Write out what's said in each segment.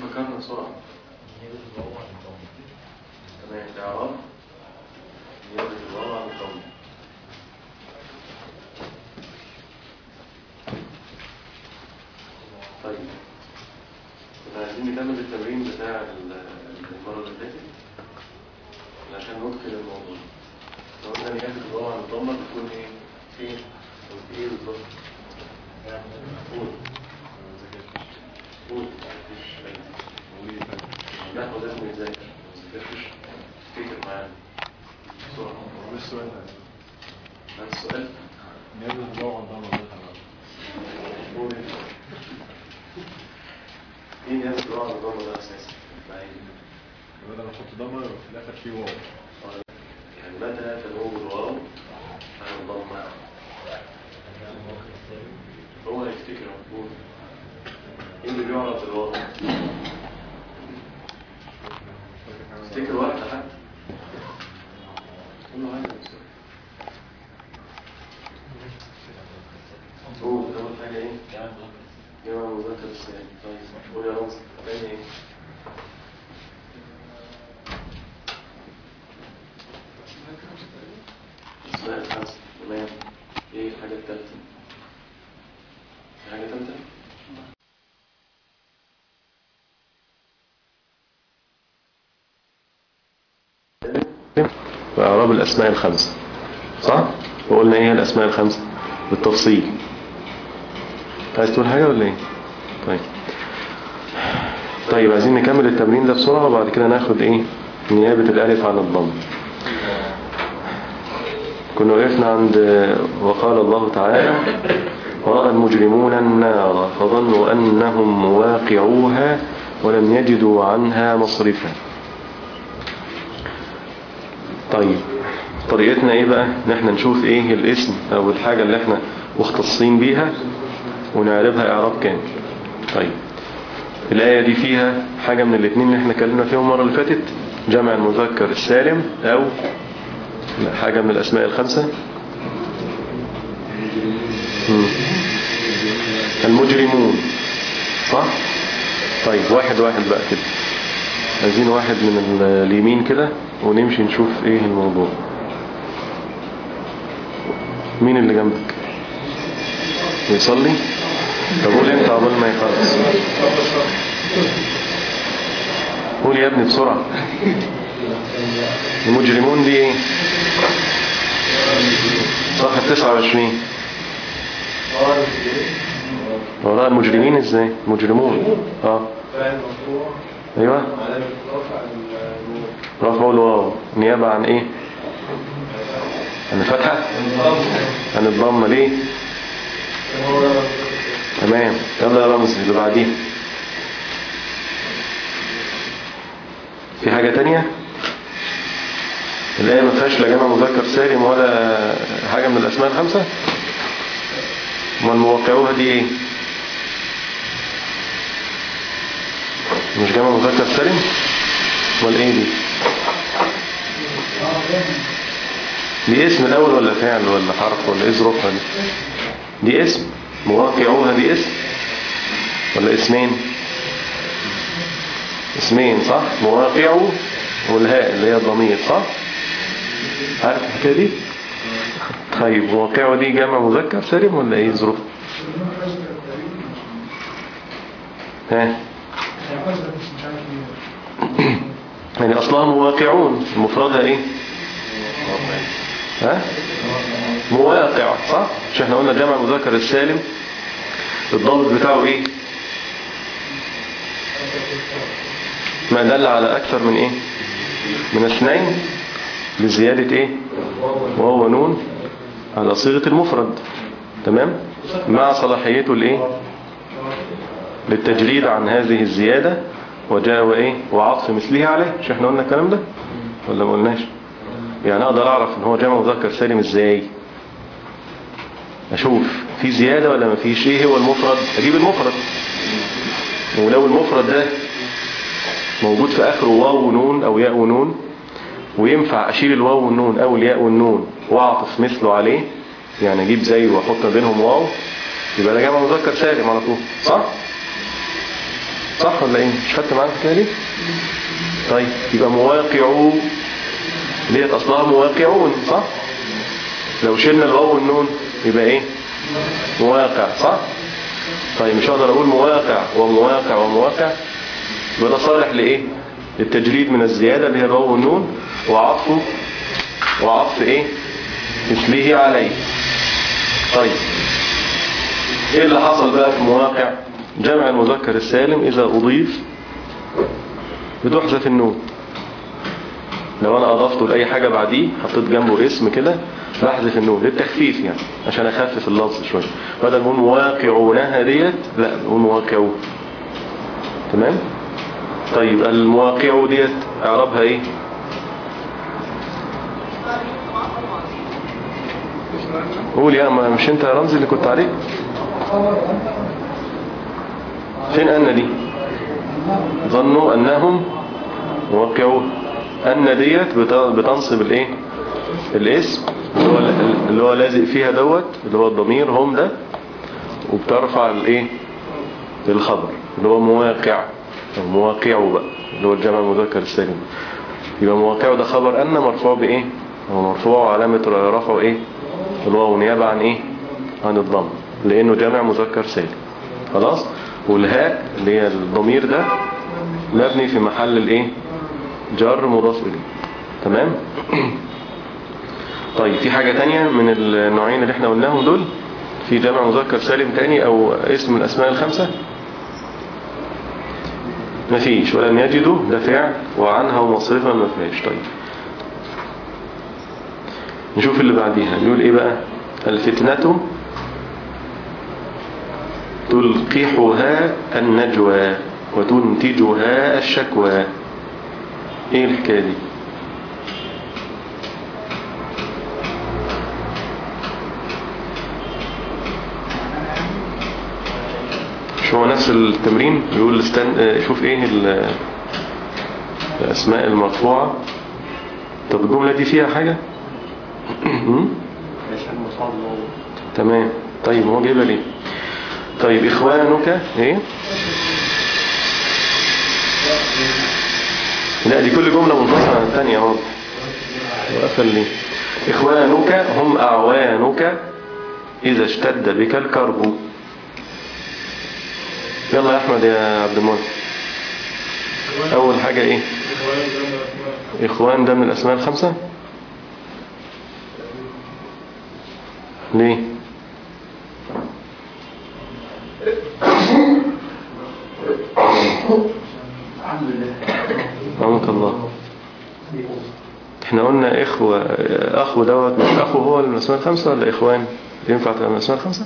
فكرنا بسرعة تمام الاعراب نيابة الواو عن الضم طيب كنا عايزين نكمل التمرين بتاع ال- المرة اللي فاتت عشان ندخل الموضوع لو قلنا نيابة الواو عن الضمة بتكون ايه؟ فين؟ أو في ايه بالظبط؟ قول قول مفيش فايدة. لا هو لازم يذاكر ما يذاكرش افتكر معانا بسرعة مش سؤال ده هذا السؤال نازل الجو عن ضمن قول انت. ايه نيابة الواو عن الضمة ده اساسا؟ معايا. بدل ما احط ضمن يبقى في الاخر في واو يعني متى تنوب الواو عن الضمة هو هيفتكر مقبول ايه اللي بيعرف الواو افتكر واحدة حتى قول له عايز قول اول حاجة ايه جمع مذكر السالم طيب قول يا رمز تاني ايه اسماء الخمسة تمام ايه الحاجة التالتة في حاجة تالتة وإعراب الأسماء الخمسة صح؟ وقلنا ايه هي الأسماء الخمسة بالتفصيل عايز تقول حاجة ولا ايه؟ طيب طيب عايزين نكمل التمرين ده بسرعة وبعد كده ناخد ايه نيابة الألف عن الضم كنا وقفنا عند وقال الله تعالى ورأى المجرمون النار فظنوا أنهم مواقعوها ولم يجدوا عنها مصرفا طيب طريقتنا ايه بقى ان احنا نشوف ايه الاسم او الحاجة اللي احنا مختصين بيها ونعربها اعراب كامل طيب الآية دي فيها حاجة من الاثنين اللي احنا اتكلمنا فيهم المرة اللي فاتت جمع المذكر السالم او حاجة من الأسماء الخمسة مم. المجرمون صح طيب واحد واحد بقى كده عايزين واحد من ال- اليمين كده ونمشي نشوف ايه الموضوع مين اللي جنبك يصلي طب قول انت عقبال ما يخلص قول يا ابني بسرعة المجرمون دي ايه صفحة 29 والله المجرمين ازاي مجرمون اه ايوه رفعوا الواو نيابة عن ايه عن الفتحة عن الضمة ليه تمام يلا يا رمز اللي بعديه في حاجة تانية الآية ما فيهاش لا جمع مذكر سالم ولا حاجة من الأسماء الخمسة امال موقعوها دي ايه مش جمع مذكر سالم امال ايه دي دي اسم الأول ولا فعل ولا حرف ولا ايه ظروفها دي دي اسم مواقعوها دي اسم ولا اسمين اسمين صح مواقع والهاء اللي هي الضمير صح عارف الحكايه دي طيب مواقعه دي جمع مذكر سالم ولا ايه ظروف ها يعني اصلها مواقعون مفردها ايه ها مواقع صح مش احنا قلنا جمع مذكر السالم الضابط بتاعه ايه ما دل على اكثر من ايه من اثنين بزيادة ايه وهو نون على صيغة المفرد تمام مع صلاحيته الايه للتجريد عن هذه الزيادة وجاء وايه وعطف مثله عليه مش احنا قلنا الكلام ده ولا ما قلناش يعني اقدر اعرف ان هو جمع مذكر سالم ازاي اشوف في زيادة ولا ما فيش ايه هو المفرد اجيب المفرد ولو المفرد ده موجود في اخره واو ونون او ياء ونون وينفع اشيل الواو والنون او الياء والنون واعطف مثله عليه يعني اجيب زيه واحط ما بينهم واو يبقى ده جمع مذكر سالم على طول صح صح ولا ايه مش خدت معاك الحكايه دي طيب يبقى مواقعو ديت اصلها مواقعون صح لو شلنا الواو والنون يبقى ايه مواقع صح طيب مش هقدر اقول مواقع ومواقع ومواقع يبقى ده صالح لايه للتجريد من الزيادة اللي هي الواو والنون وعطفه وعطف ايه مثله عليه طيب ايه اللي حصل بقى في مواقع جمع المذكر السالم اذا اضيف بتحذف النون لو انا اضفته لاي حاجة بعديه حطيت جنبه اسم كده بحذف النون للتخفيف يعني عشان اخفف اللفظ شوية بدل ما نقول مواقعونها ديت لا نقول مواقعون تمام طيب المواقع ديت اعرابها ايه قول يا ما مش انت يا رمزي اللي كنت عليه فين ان دي ظنوا انهم موقعون ان ديت بت- بتنصب الايه الاسم اللي هو اللي هو لازق فيها دوت اللي هو الضمير هم ده وبترفع الايه الخبر اللي هو مواقع أو مواقعه بقى اللي هو الجمع المذكر السالم يبقى مواقعه ده خبر ان مرفوع بايه هو مرفوع علامة رفعه ايه الواو نيابة عن ايه عن الضم لانه جمع مذكر سالم خلاص والهاء اللي هي الضمير ده مبني في محل الايه جر مضاف اليه تمام طيب في حاجة تانية من النوعين اللي احنا قلناهم دول في جمع مذكر سالم تاني او اسم من الاسماء الخمسة مفيش ولم يجدوا ده فعل وعنها ومصرفا ما فيهاش طيب نشوف اللي بعديها بيقول ايه بقى الفتنة تلقحها النجوى وتنتجها الشكوى ايه الحكاية دي مش هو نفس التمرين بيقول استن... آه، شوف ايه ال- الاسماء المرفوعة طب الجملة دي فيها حاجة هم؟ تمام طيب هو جايبها ليه طيب اخوانك ايه لا دي كل جملة منفصلة عن الثانية اهو وقفل ليه اخوانك هم اعوانك اذا اشتد بك الكرب يلا يا احمد يا عبد المنعم اول حاجة ايه اخوان ده من الاسماء الخمسة ليه رحمك الله احنا قلنا اخوة اخو دوت مش اخو هو من الاسماء الخمسة ولا اخوان ينفع تبقى من الاسماء الخمسة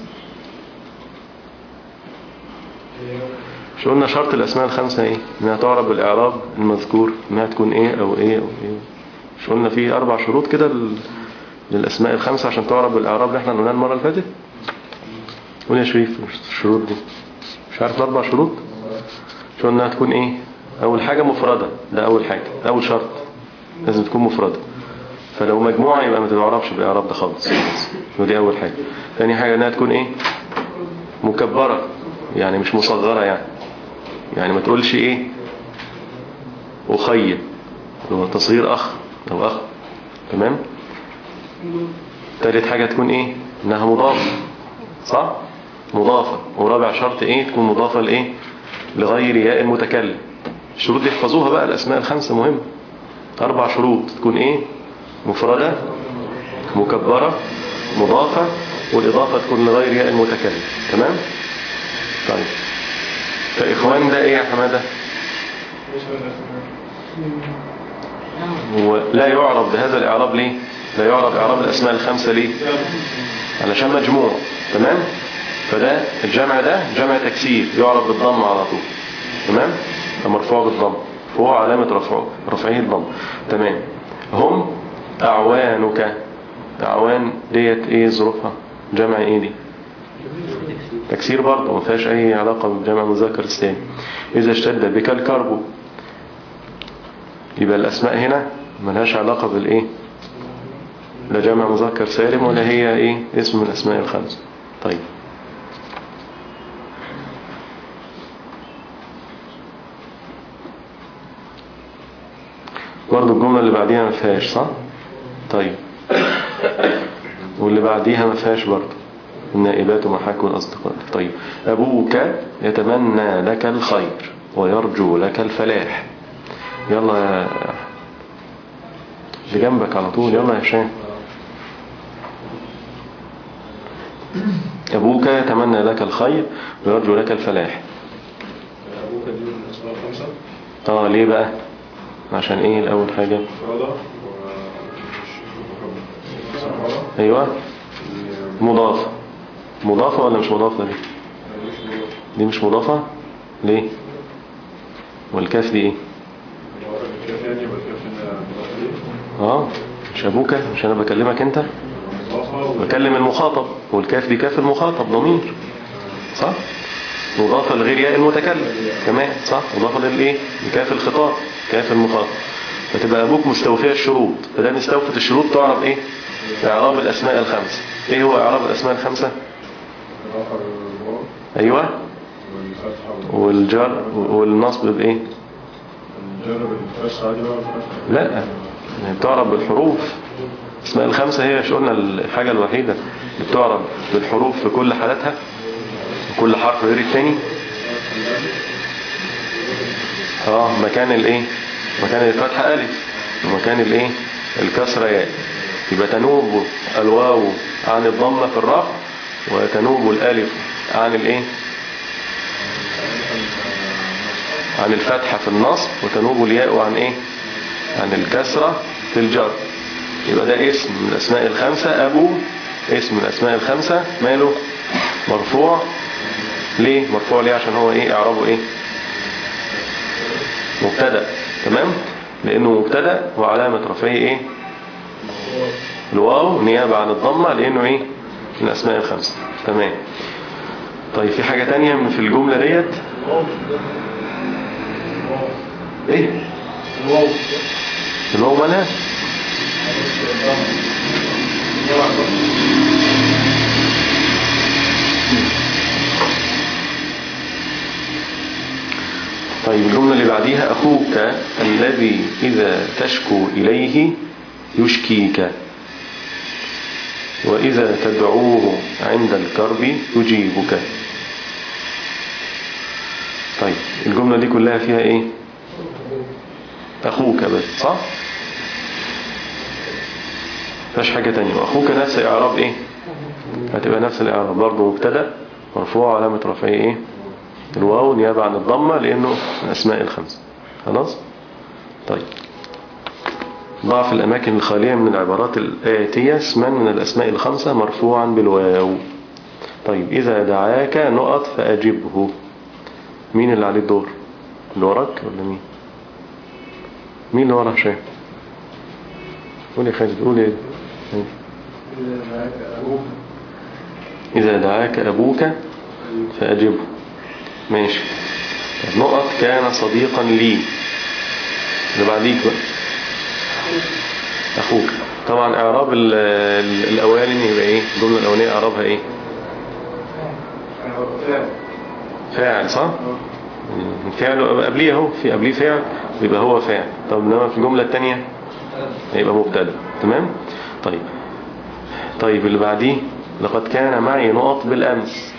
مش قلنا شرط الاسماء الخمسة ايه انها تعرب بالاعراب المذكور انها تكون ايه او ايه او ايه مش قلنا فيه اربع شروط كده لل- للاسماء الخمسة عشان تعرب بالاعراب اللي احنا قلناها المرة اللي فاتت قول يا شريف الشروط دي مش عارف الاربع شروط شو انها تكون ايه اول حاجة مفردة ده اول حاجة ده اول شرط لازم تكون مفردة فلو مجموعة يبقى ما تتعرفش بالاعراب ده خالص ودي اول حاجة ثاني حاجة انها تكون ايه مكبرة يعني مش مصغرة يعني يعني ما تقولش ايه اخي اللي هو تصغير اخ او اخ تمام ثالث حاجة تكون ايه انها مضافة صح مضافة ورابع شرط ايه تكون مضافة لايه لغير ياء المتكلم الشروط دي احفظوها بقى الاسماء الخمسة مهم اربع شروط تكون ايه مفردة مكبرة مضافة والاضافة تكون لغير ياء المتكلم تمام طيب فاخوان ده ايه يا حمادة ولا يعرب بهذا الاعراب ليه لا يعرب اعراب الاسماء الخمسة ليه علشان مجموع تمام فده الجمع ده جمع تكسير يعرب بالضم على طول تمام مرفوع بالضم فهو علامة رفعه رفعه الضم تمام هم أعوانك أعوان ديت ايه ظروفها جمع ايه دي تكسير برضه ما فيهاش اي علاقة بالجمع مذكر الثاني اذا اشتد بك الكرب يبقى الاسماء هنا ملهاش علاقة بالايه لا جمع مذكر سالم ولا هي ايه اسم من الاسماء الخمسة طيب برضه الجملة اللي بعديها ما فيهاش صح طيب واللي بعديها ما فيهاش برضه النائبات محاك الأصدقاء طيب أبوك يتمنى لك الخير ويرجو لك الفلاح يلا يا اللي جنبك على طول يلا يا هشام أبوك يتمنى لك الخير ويرجو لك الفلاح أبوك دي من الأسماء الخمسة اه ليه بقى عشان ايه الأول حاجة فرادة ومش ايوه مضافة مضافة ولا مش مضافة دي دي مش مضافة ليه والكاف دي ايه الكاف يعني والكاف هنا مضافة ليه اه مش ابوك مش انا بكلمك انت مضافة بكلم المخاطب والكاف دي كاف المخاطب ضمير صح مضافة لغير ياء المتكلم كمان صح مضافة للايه لكاف الخطاب كاف المخاطب فتبقى ابوك مستوفية الشروط فده استوفت الشروط تعرف ايه اعراب الاسماء الخمسة ايه هو اعراب الاسماء الخمسة الرفع والواو ايوه والفتحة والجر والنصب بايه والجر بالفتح عادي بقى والفتح لا يعني بتعرب بالحروف اسماء الخمسة هي مش قلنا الحاجة الوحيدة اللي بتعرب بالحروف في كل حالاتها كل حرف غير التاني اه مكان الايه مكان الفتحة ألف ومكان الايه الكسرة ياء يبقى تنوب الواو عن الضمة في الرفع وتنوب الألف عن الايه عن الفتحة في النصب وتنوب الياء عن ايه عن الكسرة في الجر يبقى ده اسم من الأسماء الخمسة أبو اسم من الأسماء الخمسة ماله مرفوع ليه مرفوع ليه عشان هو ايه اعرابه ايه مبتدا تمام لانه مبتدا وعلامة رفعه ايه الواو نيابة عن الضمة لانه ايه من الأسماء الخمسة تمام طيب في حاجة تانية من في الجملة ديت ايه الواو الواو مالها طيب الجملة اللي بعديها أخوك الذي إذا تشكو إليه يشكيك وإذا تدعوه عند الكرب يجيبك طيب الجملة دي كلها فيها إيه أخوك بس صح مفيش حاجة تانية وأخوك نفس إعراب إيه هتبقى نفس الإعراب برضه مبتدأ مرفوع علامة رفعه إيه الواو نيابة عن الضمة لأنه من الأسماء الخمسة خلاص طيب ضع في الأماكن الخالية من العبارات الآتية اسما من الأسماء الخمسة مرفوعا بالواو طيب إذا دعاك نقط فأجبه مين اللي عليه الدور اللي وراك ولا مين مين اللي ورا هشام قول يا خالد قول ايه إذا دعاك أبوك فأجبه ماشي طب نقط كان صديقا لي اللي بعديك بقى أخوك طبعا إعراب ال- ال- الأولاني يبقى إيه الجملة الأولانية إعرابها إيه فاعل صح فعل قبليه اهو في قبليه فعل يبقى هو فاعل طب انما في الجملة الثانية هيبقى مبتدا تمام طيب طيب اللي بعديه لقد كان معي نقط بالأمس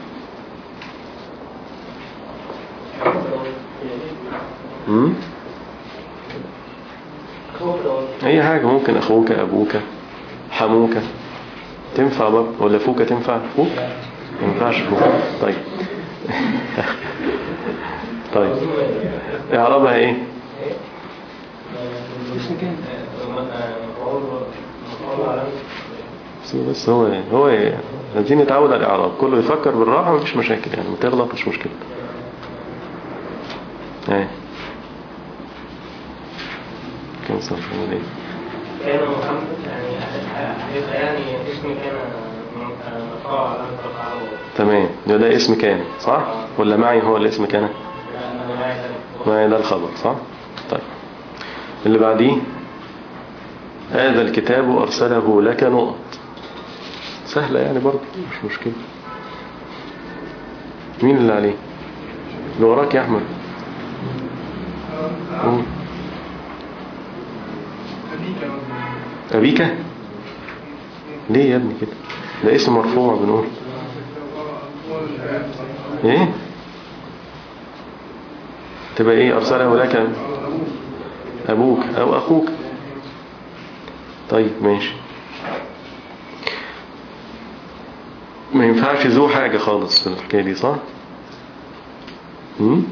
امم اي حاجة ممكن اخوك ابوك حموك تنفع برضه ولا فوك تنفع فوك ما ينفعش فوك طيب طيب اعرابها ايه بس هو- بس هو هو عايزين نتعود على الاعراب كله يفكر بالراحه مفيش مشاكل يعني ما تغلط مش مشكله ايه كان صح ايه كان محمد يعني هيبقى يعني اسمي كان مرفوع على رفعه تمام ده, ده اسم كان صح ولا معي هو الاسم كان انا معي ذلك معي ده الخبر صح طيب اللي بعديه هذا الكتاب أرسله لك نقط سهلة يعني برضه مش مشكلة مين اللي عليه اللي وراك يا أحمد قول. أبيك ليه يا ابني كده ده اسم مرفوع بنقول ايه تبقى ايه ارسله لك ابوك او اخوك طيب ماشي ما ينفعش ذو حاجة خالص في الحكاية دي صح امم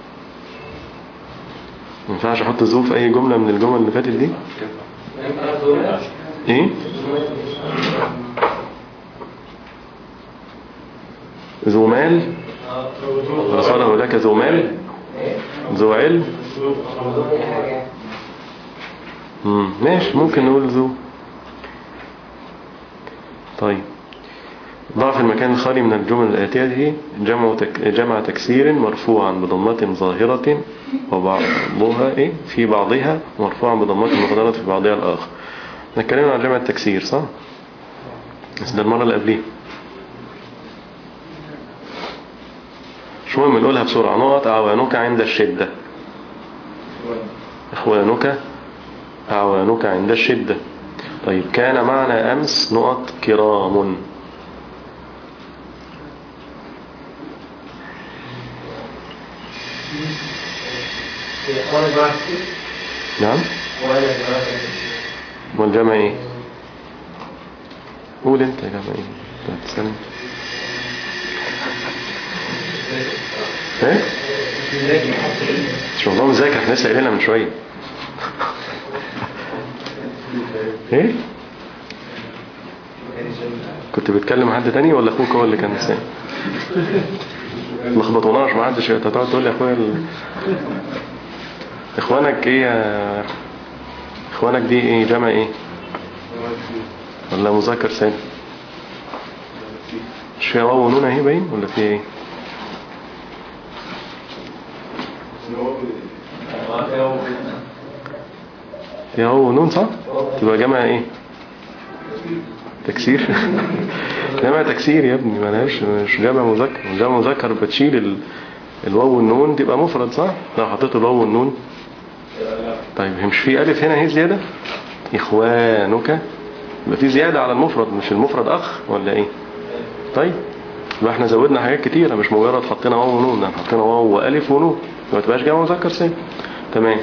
ما ينفعش احط ذو في اي جملة من الجمل اللي فاتت دي ايه ذو مال رساله لك ذو مال ذو علم مم. ماشي ممكن نقول ذو طيب ضعف المكان الخالي من الجمل الآتية دي جمع, تك... جمع تكسير مرفوعا بضمة ظاهرة وبعضها إيه؟ في بعضها مرفوعا بضمة مقدرة في بعضها الآخر نتكلم عن جمع التكسير صح؟ بس ده المرة اللي قبليها شو بنقولها بسرعة نقط أعوانك عند الشدة إخوانك أعوانك عند الشدة طيب كان معنا أمس نقط كرام نعم والجمع ايه قول انت يا جمع ايه تتسلم ايه مش والله مذاكر احنا لسه قايلينها من شويه ايه كنت بتكلم حد تاني ولا اخوك هو اللي كان نسان لخبطوناش ما حدش هتقعد تقول لي اخويا ال... اخوانك ايه يا اخوانك دي ايه جمع ايه ولا مذكر سالم مش فيها واو ونون اهي باين ولا فيها ايه فيها واو ونون صح تبقى جمع ايه تكسير جمع تكسير يا ابني ما لهاش مش جمع مذكر جمع مذكر بتشيل ال... الواو والنون تبقى مفرد صح لو حطيت الواو والنون طيب مش في ألف هنا هي زيادة إخوانك يبقى في زيادة على المفرد مش المفرد أخ ولا إيه طيب يبقى احنا زودنا حاجات كتيرة مش مجرد حطينا واو ونون ده حطينا واو وألف ونون ما تبقاش جمع مذكر سالم تمام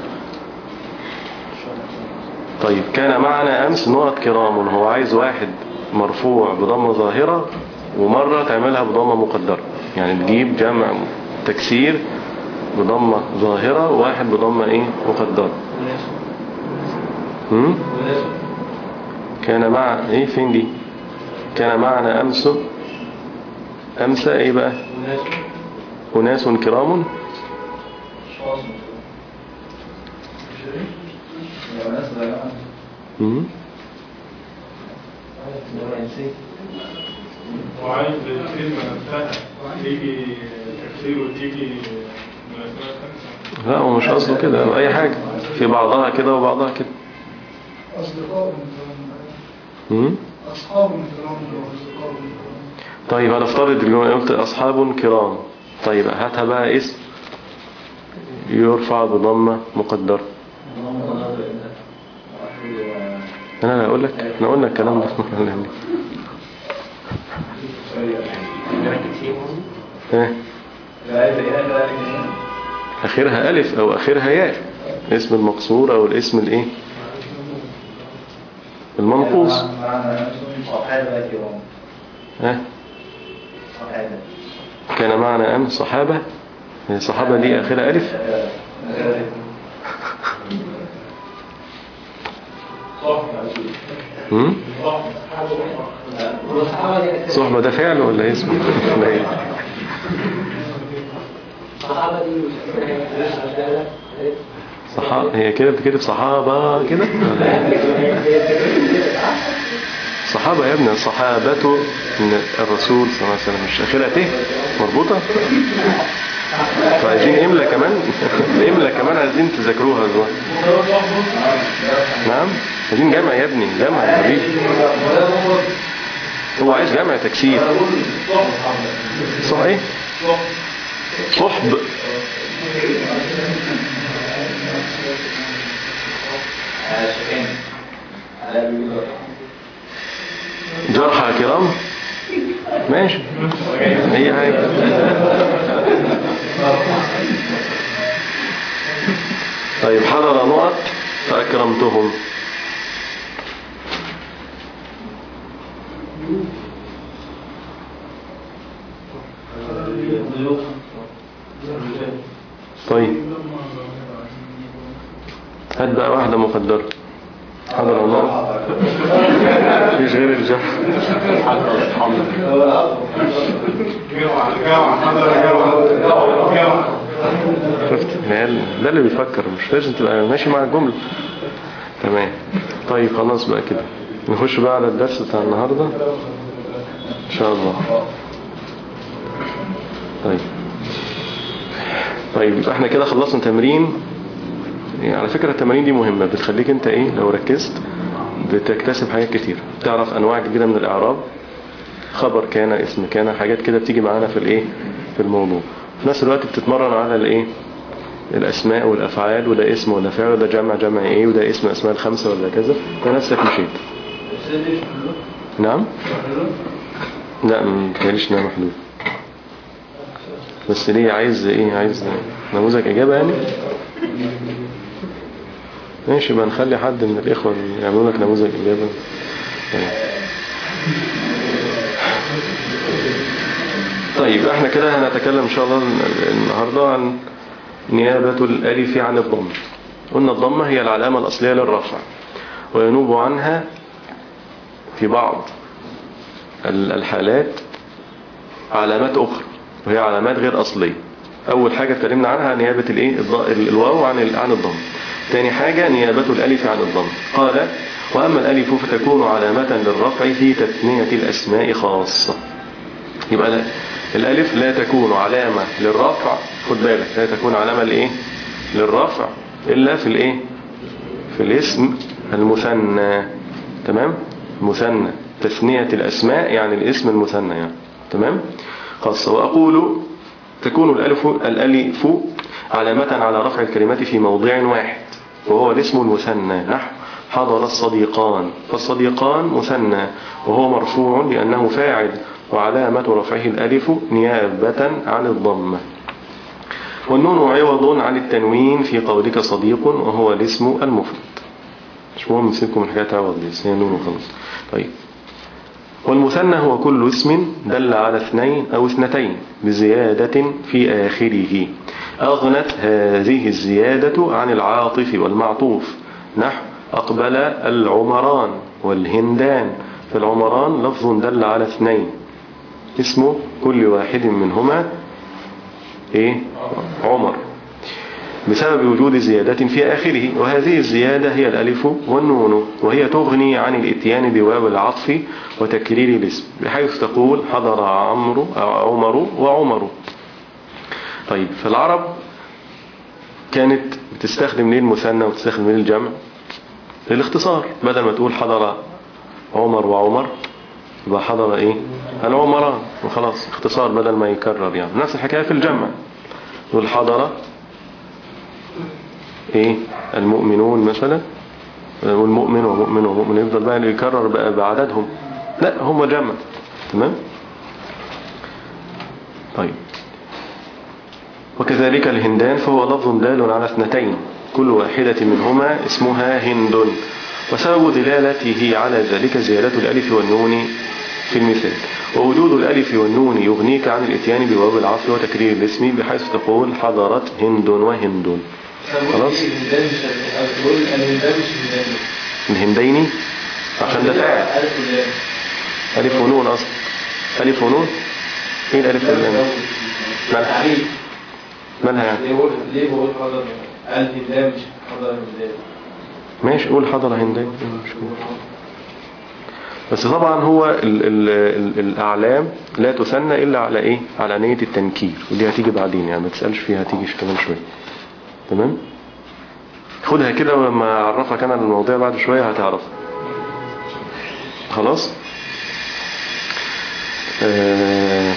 طيب كان معنا أمس نقط كرام هو عايز واحد مرفوع بضمة ظاهرة ومرة تعملها بضمة مقدرة يعني تجيب جمع تكسير بضمة ظاهرة وواحد بضمة ايه مقدرة هم؟ كان مع ايه فين دي كان معنا أمس أمس ايه بقى أناس كرام هم؟ وعايز الكلمة نفسها تيجي تكسير وتيجي من الأسماء الخمسة لا هو مش قصده كده أي حاجة في بعضها كده وبعضها كده أصدقاء هم؟ أصحاب كرام وأصدقاء كرام طيب هنفترض الجملة قلت أصحاب كرام طيب هاتها بقى اسم يرفع بضمة مقدرة أنا لا أقول لك احنا قلنا الكلام ده في مرة اللي قبل. ها آخرها ألف أو آخرها ياء اسم المقصور أو الاسم الإيه المنقوص صحابة كرام ها صحابة كان معنا أم صحابة الصحابة دي آخرها ألف هم؟ صحبة ده فعل ولا اسم ولا ايه الصحابة دي مش صحابة هي كده بتكتب صحابة كده ولا إيه؟ صحابة يا ابني صحابته من الرسول صلى الله عليه وسلم مش اخرها ت مربوطة فعايزين املا كمان املا كمان عايزين تذاكروها دلوقتي نعم عايزين جمع يا ابني جمع يا حبيبي هو عايز جمع تكسير صح ايه صحب على شكين على بيقول جرح يا كرام ماشي هي حاجة طيب حضر نقط فأكرمتهم طيب هات بقى واحدة مقدرة حضر الله مفيش غير الجرح شفت العيال ده اللي بيفكر مش لازم تبقى ماشي مع الجملة تمام طيب خلاص بقى كده نخش بقى على الدرس بتاع النهاردة ان شاء الله طيب طيب يبقى احنا كده خلصنا تمرين يعني على فكرة التمارين دي مهمة بتخليك انت ايه لو ركزت بتكتسب حاجات كتير تعرف انواع جديدة من الاعراب خبر كان اسم كان حاجات كده بتيجي معانا في الايه في الموضوع في نفس الوقت بتتمرن على الايه الاسماء والافعال وده اسم ولا فعل وده جمع جمع ايه وده اسم اسماء الخمسة ولا كذا فنفسك مشيت نعم لا ما بتهيأليش انها محدود بس ليه عايز ايه عايز نموذج اجابة يعني ماشي بقى نخلي حد من الاخوة يعملوا لك نموذج اجابة طيب. طيب احنا كده هنتكلم ان شاء الله النهاردة عن نيابة الالف عن الضم قلنا الضمة هي العلامة الاصلية للرفع وينوب عنها في بعض الحالات علامات اخرى وهي علامات غير اصلية اول حاجة اتكلمنا عنها نيابة الايه الواو عن عن الضم ثاني حاجة نيابة الالف عن الضم قال واما الالف فتكون علامة للرفع في تثنية الاسماء خاصة يبقى لا الالف لا تكون علامة للرفع خد بالك لا تكون علامة لايه للرفع الا في الايه في الاسم المثنى تمام مثنى تثنية الاسماء يعني الاسم المثنى يعني تمام خاصة واقول تكون الالف الالف علامة على رفع الكلمات في موضع واحد وهو الاسم المثنى نحو حضر الصديقان فالصديقان مثنى وهو مرفوع لأنه فاعل وعلامة رفعه الألف نيابة عن الضمة والنون عوض عن التنوين في قولك صديق وهو الاسم المفرد مش مهم نسيبكم الحكاية عوض دي هي نون وخلاص طيب والمثنى هو كل اسم دل على اثنين أو اثنتين بزيادة في آخره أغنت هذه الزيادة عن العاطف والمعطوف نحو أقبل العمران والهندان فالعمران لفظ دل على اثنين اسم كل واحد منهما ايه عمر بسبب وجود زيادة في آخره وهذه الزيادة هي الألف والنون وهي تغني عن الاتيان بواو العطف وتكرير الاسم بحيث تقول حضر عمرو أو عمر وعمر طيب في العرب كانت بتستخدم ليه المثنى وتستخدم ليه الجمع للاختصار بدل ما تقول حضر عمر وعمر يبقى حضر ايه العمران وخلاص اختصار بدل ما يكرر يعني نفس الحكاية في الجمع يقول حضر ايه المؤمنون مثلا والمؤمن ومؤمن ومؤمن يفضل بقى يكرر بقى بعددهم لا هم جمع تمام طيب وكذلك الهندان فهو لفظ دال على اثنتين كل واحدة منهما اسمها هند وسبب دلالته على ذلك زيادة الألف والنون في المثال ووجود الألف والنون يغنيك عن الاتيان بواب العطف وتكرير الاسم بحيث تقول حضرت هند وهند خلاص الهنديني عشان ده فاعل ألف ونون أصلا ألف ونون ايه الألف والنون مالها مالها يعني ليه بقول ليه بقول حضر الهندام مش حضر الهندام ماشي قول حضر هندي مش مهم. بس طبعا هو ال ال ال الأعلام لا تثنى إلا على إيه على نية التنكير ودي هتيجي بعدين يعني ما تسألش فيها هتيجي كمان شوية تمام خدها كده ولما أعرفك أنا المواضيع بعد شوية هتعرف خلاص آه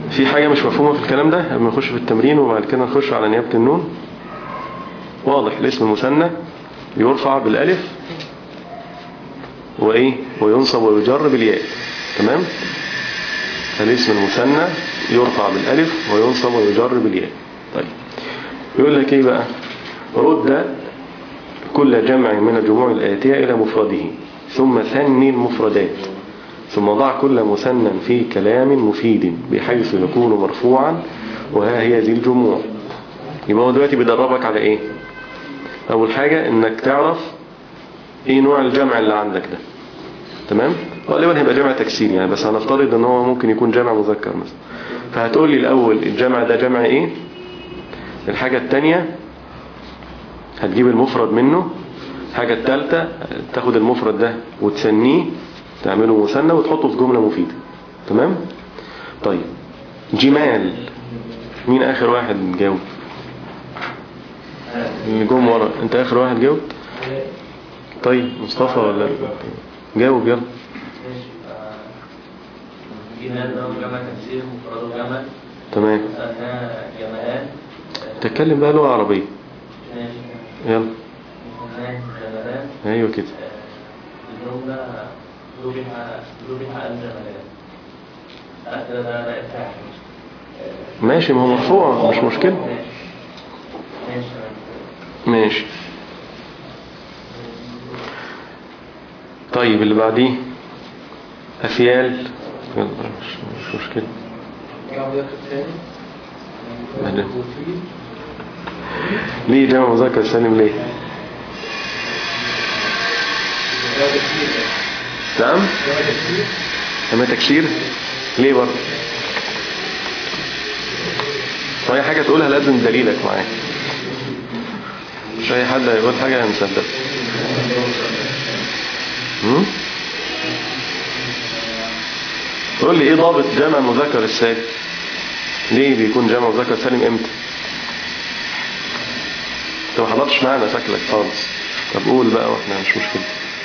في حاجة مش مفهومة في الكلام ده قبل ما نخش في التمرين وبعد كده نخش على نيابة النون واضح الاسم المثنى يرفع بالالف وايه وينصب ويجر بالياء تمام الاسم المثنى يرفع بالالف وينصب ويجر بالياء طيب يقول لك ايه بقى رد كل جمع من الجموع الآتية إلى مفرده ثم ثني المفردات ثم ضع كل مثنى في كلام مفيد بحيث يكون مرفوعا وها هي ذي الجموع يبقى هو دلوقتي بيدربك على ايه اول حاجة انك تعرف ايه نوع الجمع اللي عندك ده تمام غالبا هيبقى جمع تكسير يعني بس هنفترض ان هو ممكن يكون جمع مذكر مثلا فهتقول لي الاول الجمع ده جمع ايه الحاجة التانية هتجيب المفرد منه الحاجة التالتة تاخد المفرد ده وتسنيه تعمله مثنى وتحطه في جملة مفيدة تمام طيب جمال مين اخر واحد جاوب اللي جم ورا انت اخر واحد جاوب طيب مصطفى ولا جاوب يلا جمال ده جمع تفسير مفرده جمع تمام مثناه جمعان تتكلم بقى لغة عربية ماشي يلا مثناه جمعان ايوه كده الجملة ذبح ذبح الجملان ده ده ده فاعل ماشي ما هو مرفوع مش مشكلة ماشي ماشي ماشي طيب اللي بعديه أفيال يلا مش, مش مشكلة جمع الثاني بعدين. ليه جمع مذكر سالم ليه نعم اما تكسير ليه برضه هو اي حاجة تقولها لازم دليلك معاك مش اي حد هيقول حاجة هنصدق هم؟ قول لي ايه ضابط جمع مذكر السالم ليه بيكون جمع مذكر سالم امتى انت ما حضرتش معانا شكلك خالص طب قول بقى واحنا مش مشكلة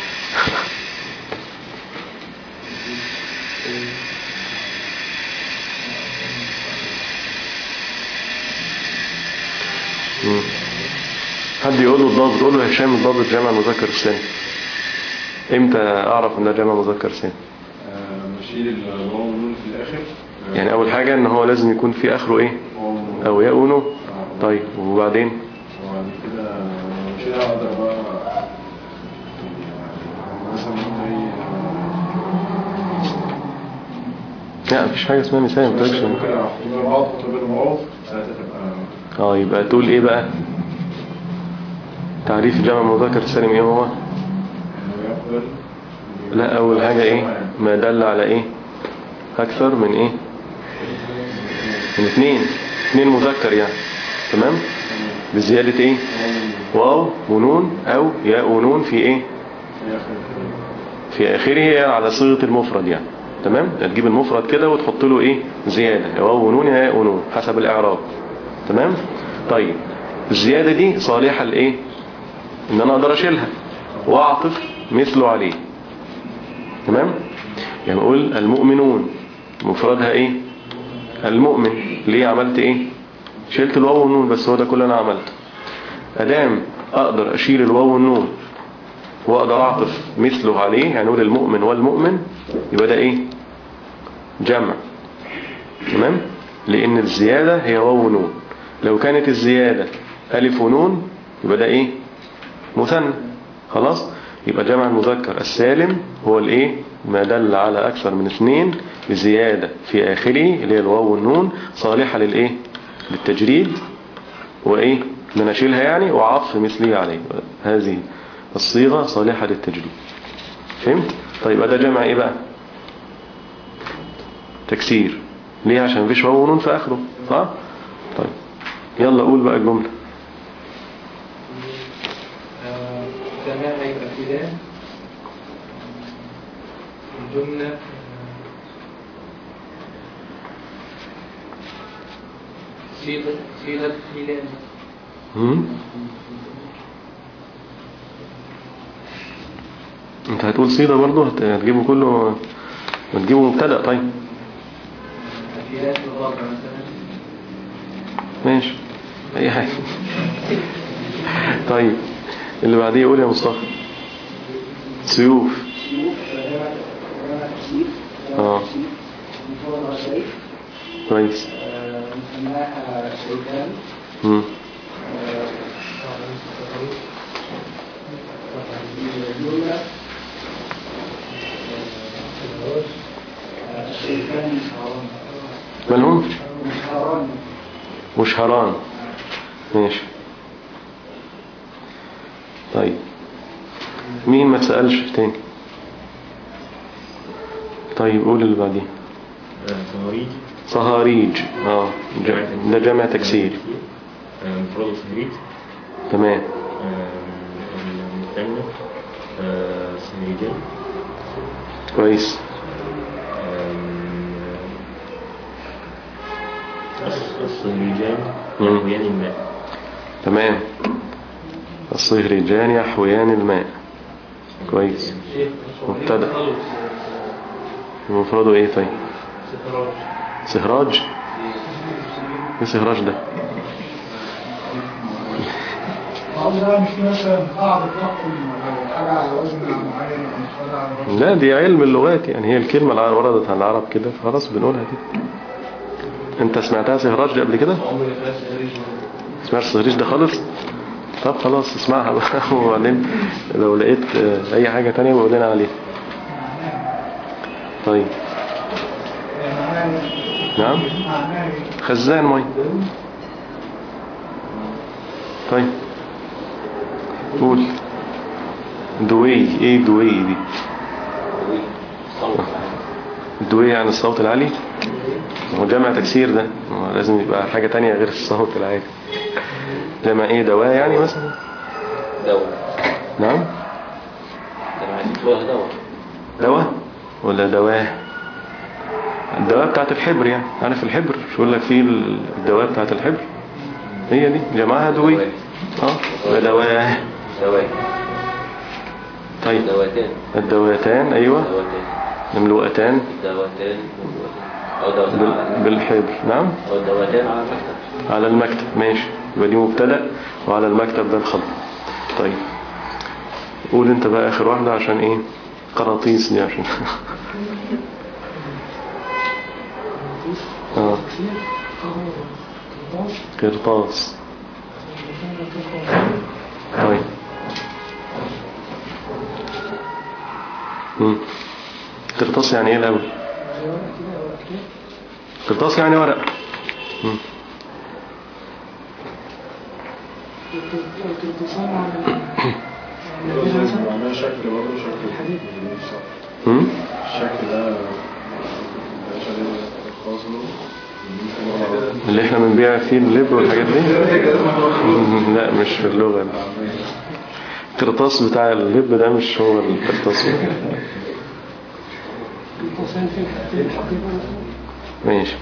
مم. حد يقول له الضابط يقول له يا هشام الضابط جمع مذكر السالم امتى اعرف ان ده جمع مذكر سالم آه، نشيل الواو والنون في الآخر آه، يعني اول حاجة ان هو لازم يكون في اخره ايه واو والنون. او ياء ونون آه، طيب وبعدين وبعد كده نشيلها أقدر بقى مثلا زي لا مفيش حاجة اسمها مثال ما تقولش ممكن أحط بين بعض أحط بينهم واو ساعتها تبقى اه يبقى تقول ايه بقى تعريف جمع مذكر السالم ايه هو إنه يقبل لا اول حاجة ايه ما دل على ايه اكثر من ايه من اثنين اثنين مذكر يعني تمام بزيادة ايه واو ونون او ياء ونون في ايه في آخر في اخره على صيغة المفرد يعني تمام تجيب المفرد كده وتحط له ايه زيادة يا واو ونون يا ياء ونون حسب الاعراب تمام طيب الزيادة دي صالحة لايه ان انا اقدر اشيلها واعطف مثله عليه تمام يعني اقول المؤمنون مفردها ايه المؤمن ليه عملت ايه شلت الواو والنون بس هو ده كل اللي انا عملته ادام اقدر اشيل الواو والنون واقدر اعطف مثله عليه يعني اقول المؤمن والمؤمن يبقى ده ايه جمع تمام لان الزيادة هي واو ونون لو كانت الزيادة الف ونون يبقى ده ايه مثنى خلاص يبقى جمع المذكر السالم هو الايه ما دل على اكثر من اثنين بزيادة في اخره اللي هي الواو والنون صالحة للايه للتجريد وايه ان انا اشيلها يعني وعطف مثليه عليه هذه الصيغة صالحة للتجريد فهمت طيب ده جمع ايه بقى تكسير ليه عشان مفيش واو ونون في اخره صح طيب يلا قول بقى الجملة جماعة يبقى فلان الجملة آه، صيغة صيغة فلان هم؟ انت هتقول صيغة برضه هت- هتجيبه كله هتجيبه مبتدأ طيب قياس الضرب مثلا ماشي اي حاجة طيب اللي بعديه يقول يا مصطفى سيوف سيوف جمع جمع تكسير آه. مفرد سيف كويس مسماها سيفان مم. الجملة السيفان مسهران مالهم مسهران مشهران ماشي طيب مين ما تسألش تاني طيب قول اللي بعديه صهاريج صهاريج اه ج- ده جمع تكسير مفرد صهريج تمام المثنى صهريجين كويس الصهريجان مم. يحويان الماء تمام الصهريجان يحويان الماء كويس مبتدأ مفرده ايه طيب سهراج ايه سهراج ده معقول ده مش مثلا قاعدة تحكم ولا حاجة على وزن معين أو مفردة على وزن لا دي علم اللغات يعني هي الكلمة اللي وردت عن العرب كده خلاص بنقولها كده انت سمعتها سهراج دي قبل كده سمعت السهريج ده خالص طب خلاص اسمعها بقى وبعدين لو لقيت آه، اي حاجة تانية بقول لنا عليها طيب معناها نعم معناها إيه؟ خزان مي طيب قول دوي ايه دوي دي الدوي يعني الصوت العالي هو جمع تكسير ده هو لازم يبقى حاجة تانية غير الصوت العالي جمع ايه دواء يعني مثلا دواء نعم ده عايز تقولها دواء دواء ولا دواء الدواء بتاعت الحبر يعني عارف الحبر مش يقول لك فيه الدواء بتاعت الحبر هي دي جمعها دوي اه ده دواء دواء طيب دواتين الدواتان ايوه دواتين مملوءتان دواتين أو دواتين بال- على بالحبر نعم أو دواتين على المكتب على المكتب ماشي يبقى دي مبتدا وعلى المكتب ده الخبر طيب قول انت بقى اخر واحدة عشان ايه قراطيس دي عشان اه قرطاس طيب مم. قرطاس يعني ايه الاول قرطاس يعني ورق مم. معناه شكل برضه شكل مم. الشكل ده ده شكل خاص له اللي احنا بنبيع فيه اللب والحاجات دي مم، لا مش في اللغة دي. القرطاس بتاع اللب ده مش هو القرطاس ماشي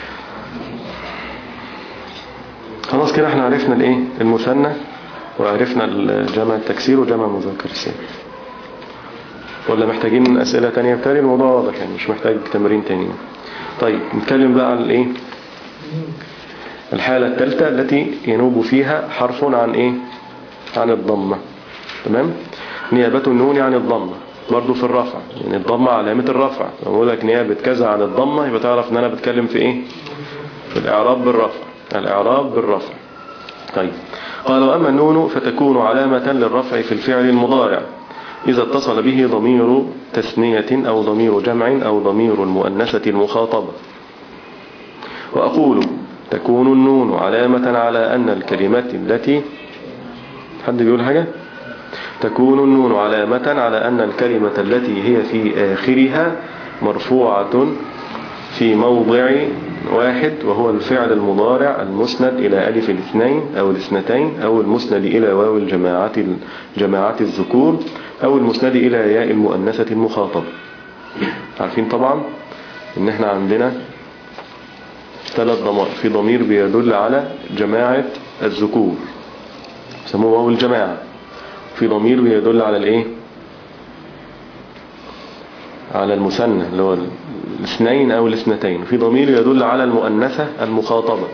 خلاص كده احنا عرفنا الايه المثنى وعرفنا الجمع التكسير وجمع مذكر السالم ولا محتاجين اسئلة تانية بتالي الموضوع واضح يعني مش محتاج تمرين تاني طيب نتكلم بقى عن الايه الحالة الثالثة التي ينوب فيها حرف عن ايه عن الضمة تمام نيابة النون عن الضمة برضو في الرفع يعني الضمة علامة الرفع لو اقول لك نيابة كذا عن الضمة يبقى تعرف ان انا بتكلم في ايه في الاعراب بالرفع الاعراب بالرفع طيب قال وأما النون فتكون علامة للرفع في الفعل المضارع إذا اتصل به ضمير تثنية أو ضمير جمع أو ضمير المؤنثة المخاطبة وأقول تكون النون علامة على أن الكلمة التي حد بيقول حاجة تكون النون علامة على أن الكلمة التي هي في آخرها مرفوعة في موضع واحد وهو الفعل المضارع المسند إلى ألف الاثنين أو الاثنتين أو المسند إلى واو الجماعة جماعة الذكور أو المسند إلى ياء المؤنثة المخاطب عارفين طبعا إن احنا عندنا ثلاث ضمائر في ضمير بيدل على جماعة الذكور يسموه واو الجماعة في ضمير بيدل على الايه على المثنى اللي هو الاثنين او الاثنتين في ضمير يدل على المؤنثة المخاطبة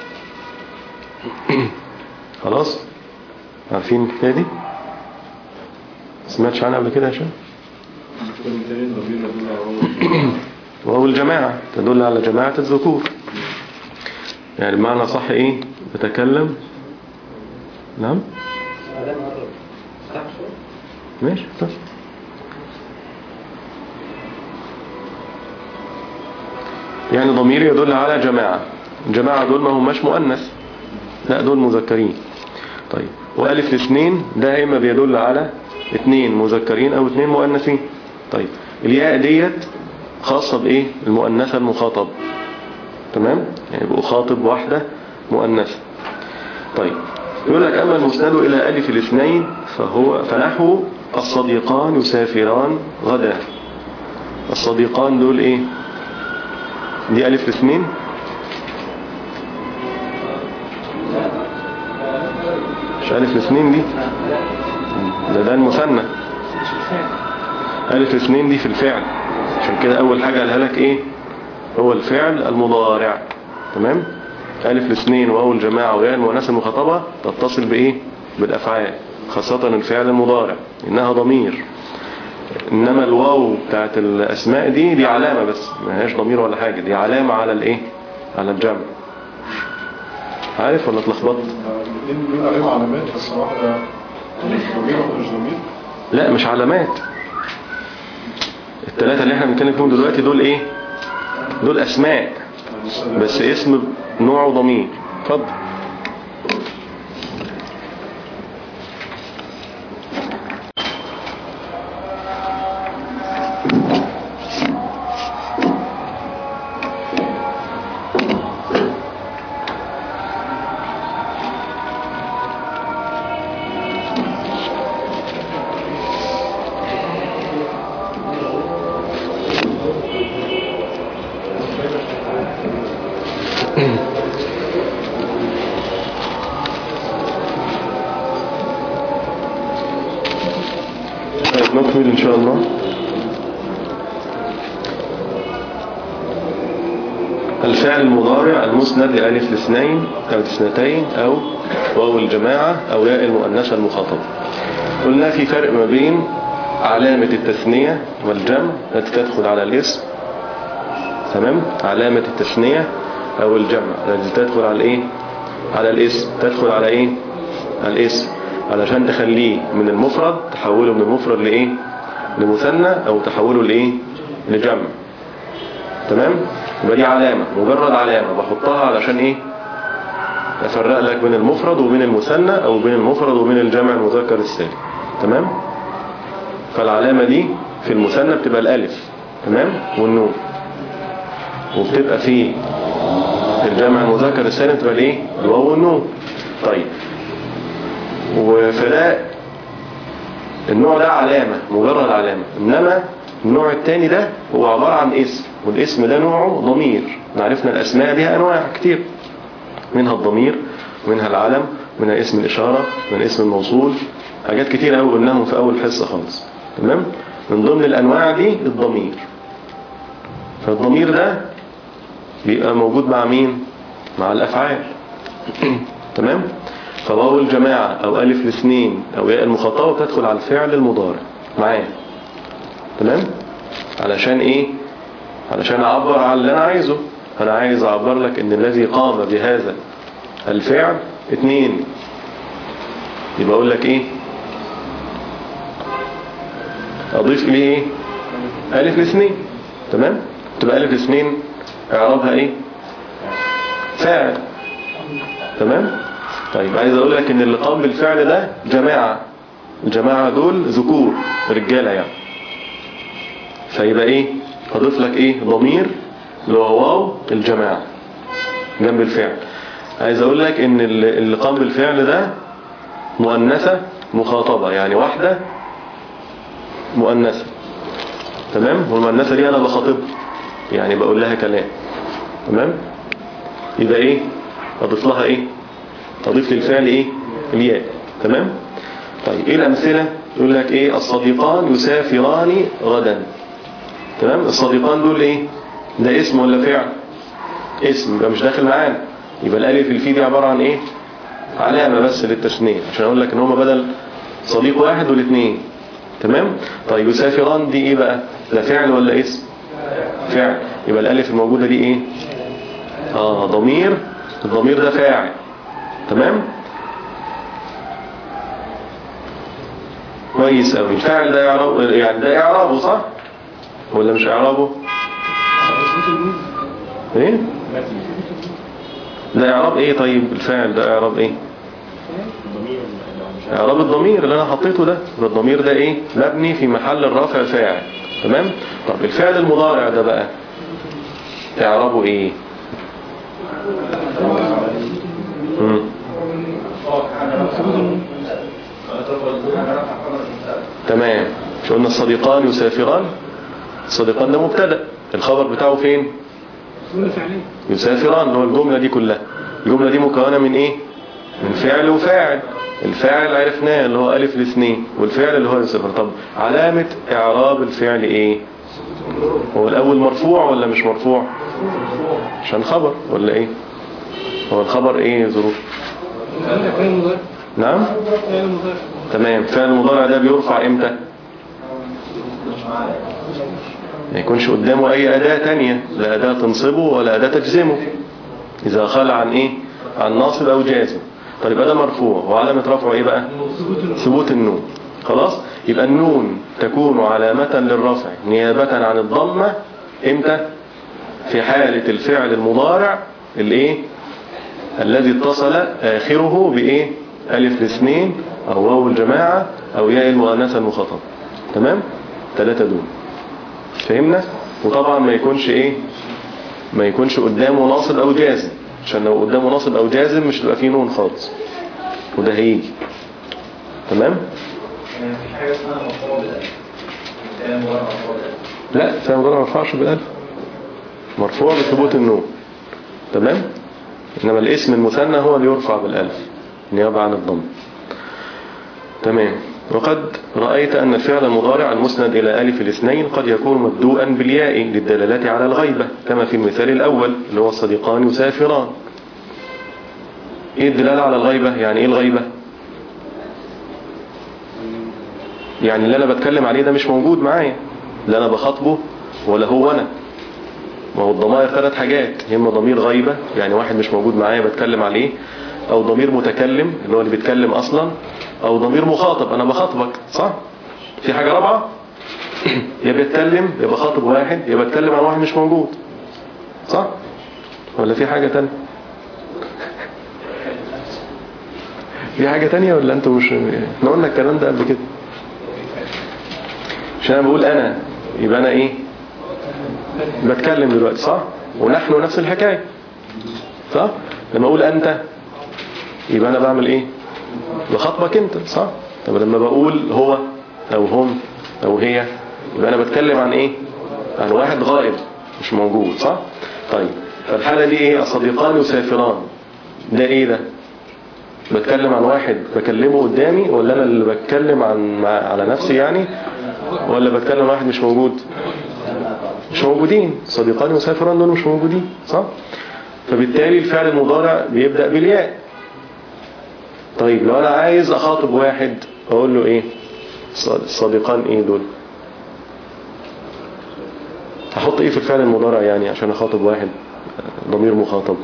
خلاص عارفين الحكاية دي سمعتش عنها قبل كده يا شباب كلمتين ضمير يدل على وهو الجماعة تدل على جماعة الذكور يعني بمعنى صح ايه بتكلم نعم ماشي طيب. يعني ضمير يدل على جماعة جماعة دول ما هماش مؤنث لا دول مذكرين طيب وألف الاثنين ده إما بيدل على اثنين مذكرين أو اثنين مؤنثين طيب الياء ديت خاصة بإيه المؤنثة المخاطب تمام يعني يبقى أخاطب واحدة مؤنثة طيب يقول لك أما المسند إلى ألف الاثنين فهو فنحو الصديقان يسافران غدا الصديقان دول إيه دي ألف الاثنين مش ألف الاثنين دي ده ده المثنى ألف الاثنين دي في الفعل عشان كده أول حاجة قالها لك إيه هو الفعل المضارع تمام ألف الاثنين وهو الجماعة وياء المؤنث المخاطبة تتصل بإيه بالأفعال خاصة الفعل المضارع إنها ضمير إنما الواو بتاعت الأسماء دي دي علامة بس ما هياش ضمير ولا حاجة دي علامة على الإيه على الجمع عارف ولا اتلخبطت الاثنين بيقول عليهم علامات بس واحدة ضمير واحدة مش ضمير لا مش علامات الثلاثة اللي احنا بنتكلم فيهم دلوقتي دول ايه دول اسماء بس اسم نوعه ضمير اتفضل طيب نكمل ان شاء الله الفعل المضارع المسند لألف الاثنين أو الاثنتين أو واو الجماعة أو ياء المؤنثة المخاطبة قلنا في فرق ما بين علامة التثنية والجمع التي تدخل على الاسم تمام علامة التثنية أو الجمع التي تدخل على الإيه على الاسم تدخل على إيه على الاسم علشان تخليه من المفرد تحوله من المفرد لإيه لمثنى أو تحوله لإيه لجمع تمام يبقى دي علامة مجرد علامة بحطها علشان إيه أفرق لك بين المفرد وبين المثنى أو بين المفرد وبين الجمع المذكر السالم تمام فالعلامة دي في المثنى بتبقى الألف تمام والنون وبتبقى في الجمع المذكر السالم تبقى الايه الواو والنون طيب وفده النوع ده علامة مجرد علامة إنما النوع الثاني ده هو عبارة عن اسم والاسم ده نوعه ضمير عرفنا الأسماء ليها أنواع كتير منها الضمير ومنها العلم منها اسم الإشارة من اسم الموصول حاجات كتير قوي قلناهم في أول حصة خالص تمام من ضمن الأنواع دي الضمير فالضمير ده بيبقى موجود مع مين مع الأفعال تمام فواو الجماعة أو ألف الاثنين أو ياء المخاطبة تدخل على الفعل المضارع معايا تمام علشان إيه علشان أعبر عن اللي أنا عايزه أنا عايز أعبر لك إن الذي قام بهذا الفعل اثنين يبقى أقول لك إيه أضيف إليه إيه ألف الاثنين تمام تبقى ألف الاثنين إعرابها إيه فاعل تمام طيب عايز اقول لك ان اللي قام بالفعل ده جماعة الجماعة دول ذكور رجالة يعني فيبقى ايه هضيف لك ايه ضمير اللي هو واو الجماعة جنب الفعل عايز اقول لك ان اللي اللي قام بالفعل ده مؤنثة مخاطبة يعني واحدة مؤنثة تمام والمؤنثة دي انا بخاطبها يعني بقول لها كلام تمام يبقى ايه اضيف لها ايه تضيف للفعل ايه الياء تمام طيب ايه الامثله يقول لك ايه الصديقان يسافران غدا تمام الصديقان دول ايه ده اسم ولا فعل اسم يبقى مش داخل معانا يبقى الالف اللي فيه دي عبارة عن ايه علامة بس للتثنية عشان اقول لك ان هما بدل صديق واحد والاثنين تمام طيب يسافران دي ايه بقى ده فعل ولا اسم فعل يبقى الالف الموجودة دي ايه اه ضمير الضمير ده فاعل تمام كويس قوي الفاعل ده يعرب يعني ده اعرابه صح ولا مش اعرابه ايه ده اعراب ايه طيب الفاعل ده اعراب ايه الضمير لو مش اعراب الضمير اللي انا حطيته ده يبقى الضمير ده ايه مبني في محل الرفع فاعل تمام طب الفعل المضارع ده بقى اعرابه ايه مم. تمام مش قلنا الصديقان يسافران الصديقان ده مبتدا الخبر بتاعه فين يسافران اللي هو الجملة دي كلها الجملة دي مكونة من ايه من فعل وفاعل الفاعل عرفناه اللي هو ألف الاثنين والفعل اللي هو يسافر طب علامة إعراب الفعل ايه هو الأول مرفوع ولا مش مرفوع عشان خبر ولا ايه هو الخبر ايه ظروف نعم تمام فعل المضارع ده بيرفع امتى ما يكونش قدامه اي اداة تانية لا اداة تنصبه ولا اداة تجزمه اذا خلع عن ايه عن ناصب او جازم طيب يبقى ده مرفوع وعلامة رفعه ايه بقى ثبوت النون خلاص يبقى النون تكون علامة للرفع نيابة عن الضمة امتى في حالة الفعل المضارع الايه الذي اتصل اخره بايه الف الاثنين او واو الجماعة او ياء المؤنثة المخاطبة تمام ثلاثة دول فهمنا وطبعا ما يكونش ايه ما يكونش قدامه ناصب او جازم عشان لو قدامه ناصب او جازم مش تبقى فيه نون خالص وده هيجي تمام في حاجة اسمها مفعول بالألف كلام مجرد مفعول بالألف لا فاهم ما مرفوعش بالالف مرفوع بثبوت النون تمام انما الاسم المثنى هو اللي يرفع بالالف نيابة عن الضم تمام وقد رأيت أن الفعل المضارع المسند إلى ألف الاثنين قد يكون مبدوءا بالياء للدلالة على الغيبة كما في المثال الأول اللي هو الصديقان يسافران إيه الدلالة على الغيبة يعني إيه الغيبة يعني اللي أنا بتكلم عليه ده مش موجود معايا لا أنا بخاطبه ولا هو أنا ما هو الضمائر ثلاث حاجات يا اما ضمير غيبة يعني واحد مش موجود معايا بتكلم عليه او ضمير متكلم اللي هو اللي بيتكلم اصلا او ضمير مخاطب انا بخاطبك صح في حاجة رابعة يا بيتكلم يا بخاطب واحد يا بتكلم عن واحد مش موجود صح ولا في حاجة تانية في حاجة تانية ولا انتوا مش احنا قلنا الكلام ده قبل كده عشان انا بقول انا يبقى انا ايه بتكلم دلوقتي صح ونحن نفس الحكاية صح لما اقول انت يبقى انا بعمل ايه بخاطبك انت صح طب لما بقول هو او هم او هي يبقى انا بتكلم عن ايه عن واحد غائب مش موجود صح طيب فالحالة دي ايه الصديقان يسافران ده ايه ده بتكلم عن واحد بكلمه قدامي ولا انا اللي بتكلم عن مع على نفسي يعني ولا بتكلم عن واحد مش موجود مش موجودين صديقان يسافران دول مش موجودين صح فبالتالي الفعل المضارع بيبدأ بالياء طيب لو انا عايز اخاطب واحد اقول له ايه الصديقان ايه دول هحط ايه في الفعل المضارع يعني عشان اخاطب واحد ضمير مخاطب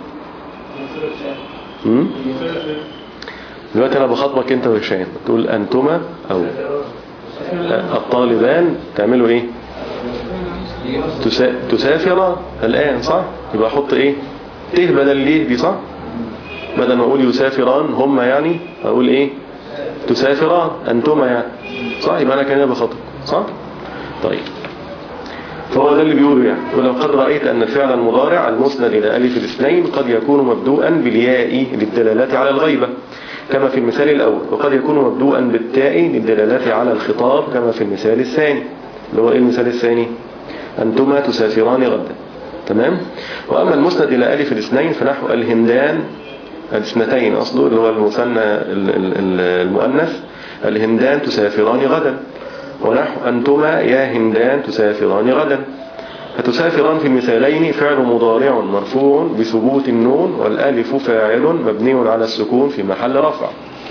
امم دلوقتي انا بخاطبك انت وهشام تقول انتما او الطالبان تعملوا ايه تسا... تسافر الان صح يبقى احط ايه ته بدل ليه دي صح بدل ما اقول يسافران هم يعني اقول ايه تسافران انتما يعني صح يبقى انا كان بخاطب صح طيب فهو ده اللي بيقوله يعني ولو قد رأيت أن الفعل المضارع المسند إلى ألف الاثنين قد يكون مبدوءا بالياء للدلالة على الغيبة كما في المثال الأول وقد يكون مبدوءا بالتاء للدلالة على الخطاب كما في المثال الثاني اللي هو إيه المثال الثاني أنتما تسافران غدا تمام وأما المسند إلى ألف الاثنين فنحو الهمدان الاثنتين أصله اللي هو المثنى المؤنث الهمدان تسافران غدا ونحو أنتما يا هندان تسافران غدا فتسافران في المثالين فعل مضارع مرفوع بثبوت النون والالف فاعل مبني على السكون في محل رفع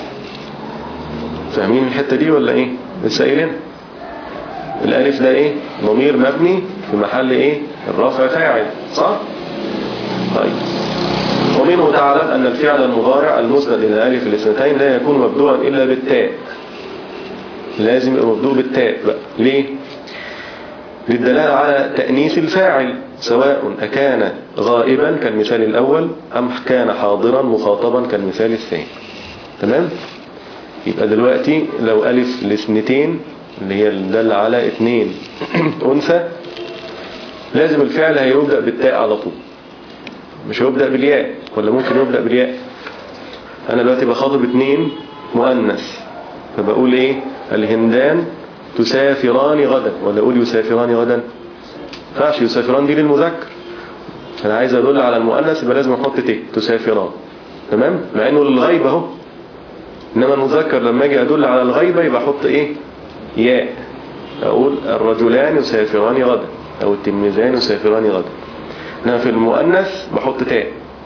فاهمين الحتة دي ولا ايه لسه قايلين الالف ده ايه ضمير مبني في محل ايه الرفع فاعل صح طيب ومنه تعلم أن الفعل المضارع المسند إلى ألف الاثنتين لا يكون مبدوعا إلا بالتاء لازم يبقى مبدوع بالتاء بقى ليه؟ للدلالة على تأنيث الفاعل سواء أكان غائبا كالمثال الأول أم كان حاضرا مخاطبا كالمثال الثاني تمام؟ يبقى دلوقتي لو ألف الاثنتين اللي هي الدالة على اثنين أنثى لازم الفعل هيبدأ بالتاء على طول مش هيبدأ بالياء ولا ممكن يبدأ بالياء انا دلوقتي بخاطب اتنين مؤنث فبقول ايه الهندان تسافران غدا ولا اقول يسافران غدا فاش يسافران دي للمذكر انا عايز ادل على المؤنث يبقى لازم احط ت تسافران تمام مع انه للغيب اهو انما المذكر لما اجي ادل على الغيبه يبقى احط ايه ياء اقول الرجلان يسافران غدا او التلميذان يسافران غدا انما في المؤنث بحط تاء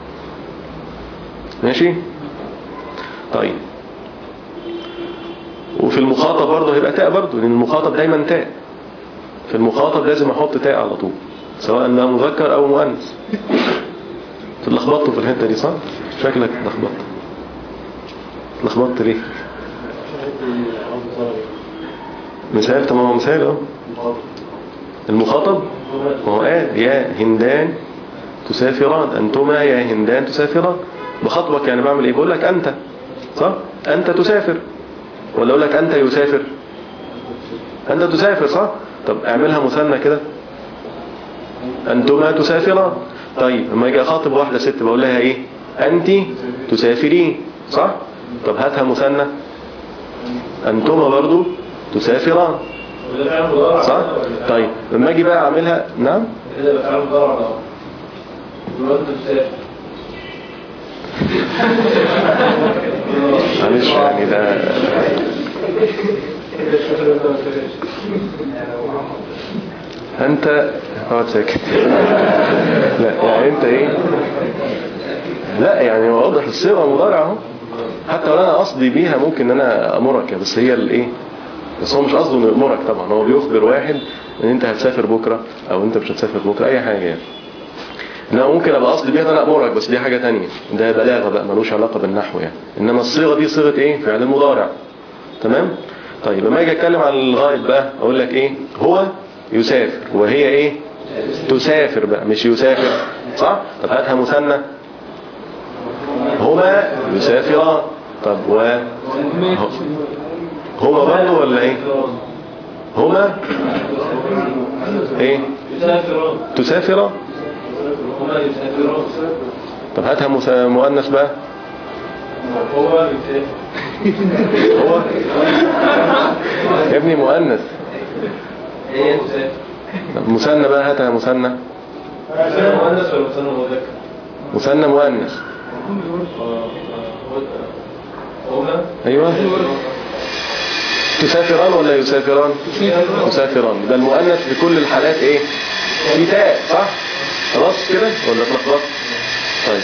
ماشي طيب وفي المخاطب برضه هيبقى تاء برضه لان المخاطب دايما تاء في المخاطب لازم احط تاء على طول سواء ده مذكر او مؤنث اتلخبطتوا في الحته دي صح شكلك اتلخبطت اتلخبطت ليه مثال طب ما هو مثال اهو المخاطب ما هو قال يا هندان تسافران أنتما يا هندان تسافران بخطبك يعني بعمل إيه بقول لك أنت صح أنت تسافر ولا أقول لك أنت يسافر أنت تسافر صح طب اعملها مثنى كده أنتما تسافران طيب لما أجي أخاطب واحدة ست بقول لها إيه أنت تسافرين صح طب هاتها مثنى أنتما برضو تسافران وده فعل مضارع صح طيب لما أجي بقى أعملها نعم كده يبقى فعل مضارع ده دلوقتي تسافر معلش يعني ده انت اقعد ساكت لا يعني انت ايه لا يعني واضح الصيغه مضارعه اهو حتى لو انا قصدي بيها ممكن ان انا امرك بس هي الايه بس هو مش قصده انه يامرك طبعا هو بيخبر واحد ان انت هتسافر بكره او انت مش هتسافر بكره اي حاجه يعني انما ممكن ابقى قصدي بيها ان انا امرك بس دي حاجه تانية ده بلاغه بقى ملوش علاقه بالنحو يعني انما الصيغه دي صيغه ايه فعل المضارع تمام طيب لما اجي اتكلم عن الغائب بقى اقول لك ايه هو يسافر وهي ايه تسافر بقى مش يسافر صح طب هاتها مثنى هما يسافران طب و هما برضه ولا ايه هما ايه يسافرون تسافران هما يسافرون طب هاتها مث- مؤنث بقى هو يسافر هو يا ابني مؤنث هي تسافر طب مثنى بقى هاتها مثنى مثنى مؤنث ولا مثنى مذكر؟ مثنى مؤنث هما ايوه تسافران ولا يسافران تسافران ده المؤنث في كل الحالات ايه في تاء صح خلاص كده ولا اتلخبطت طيب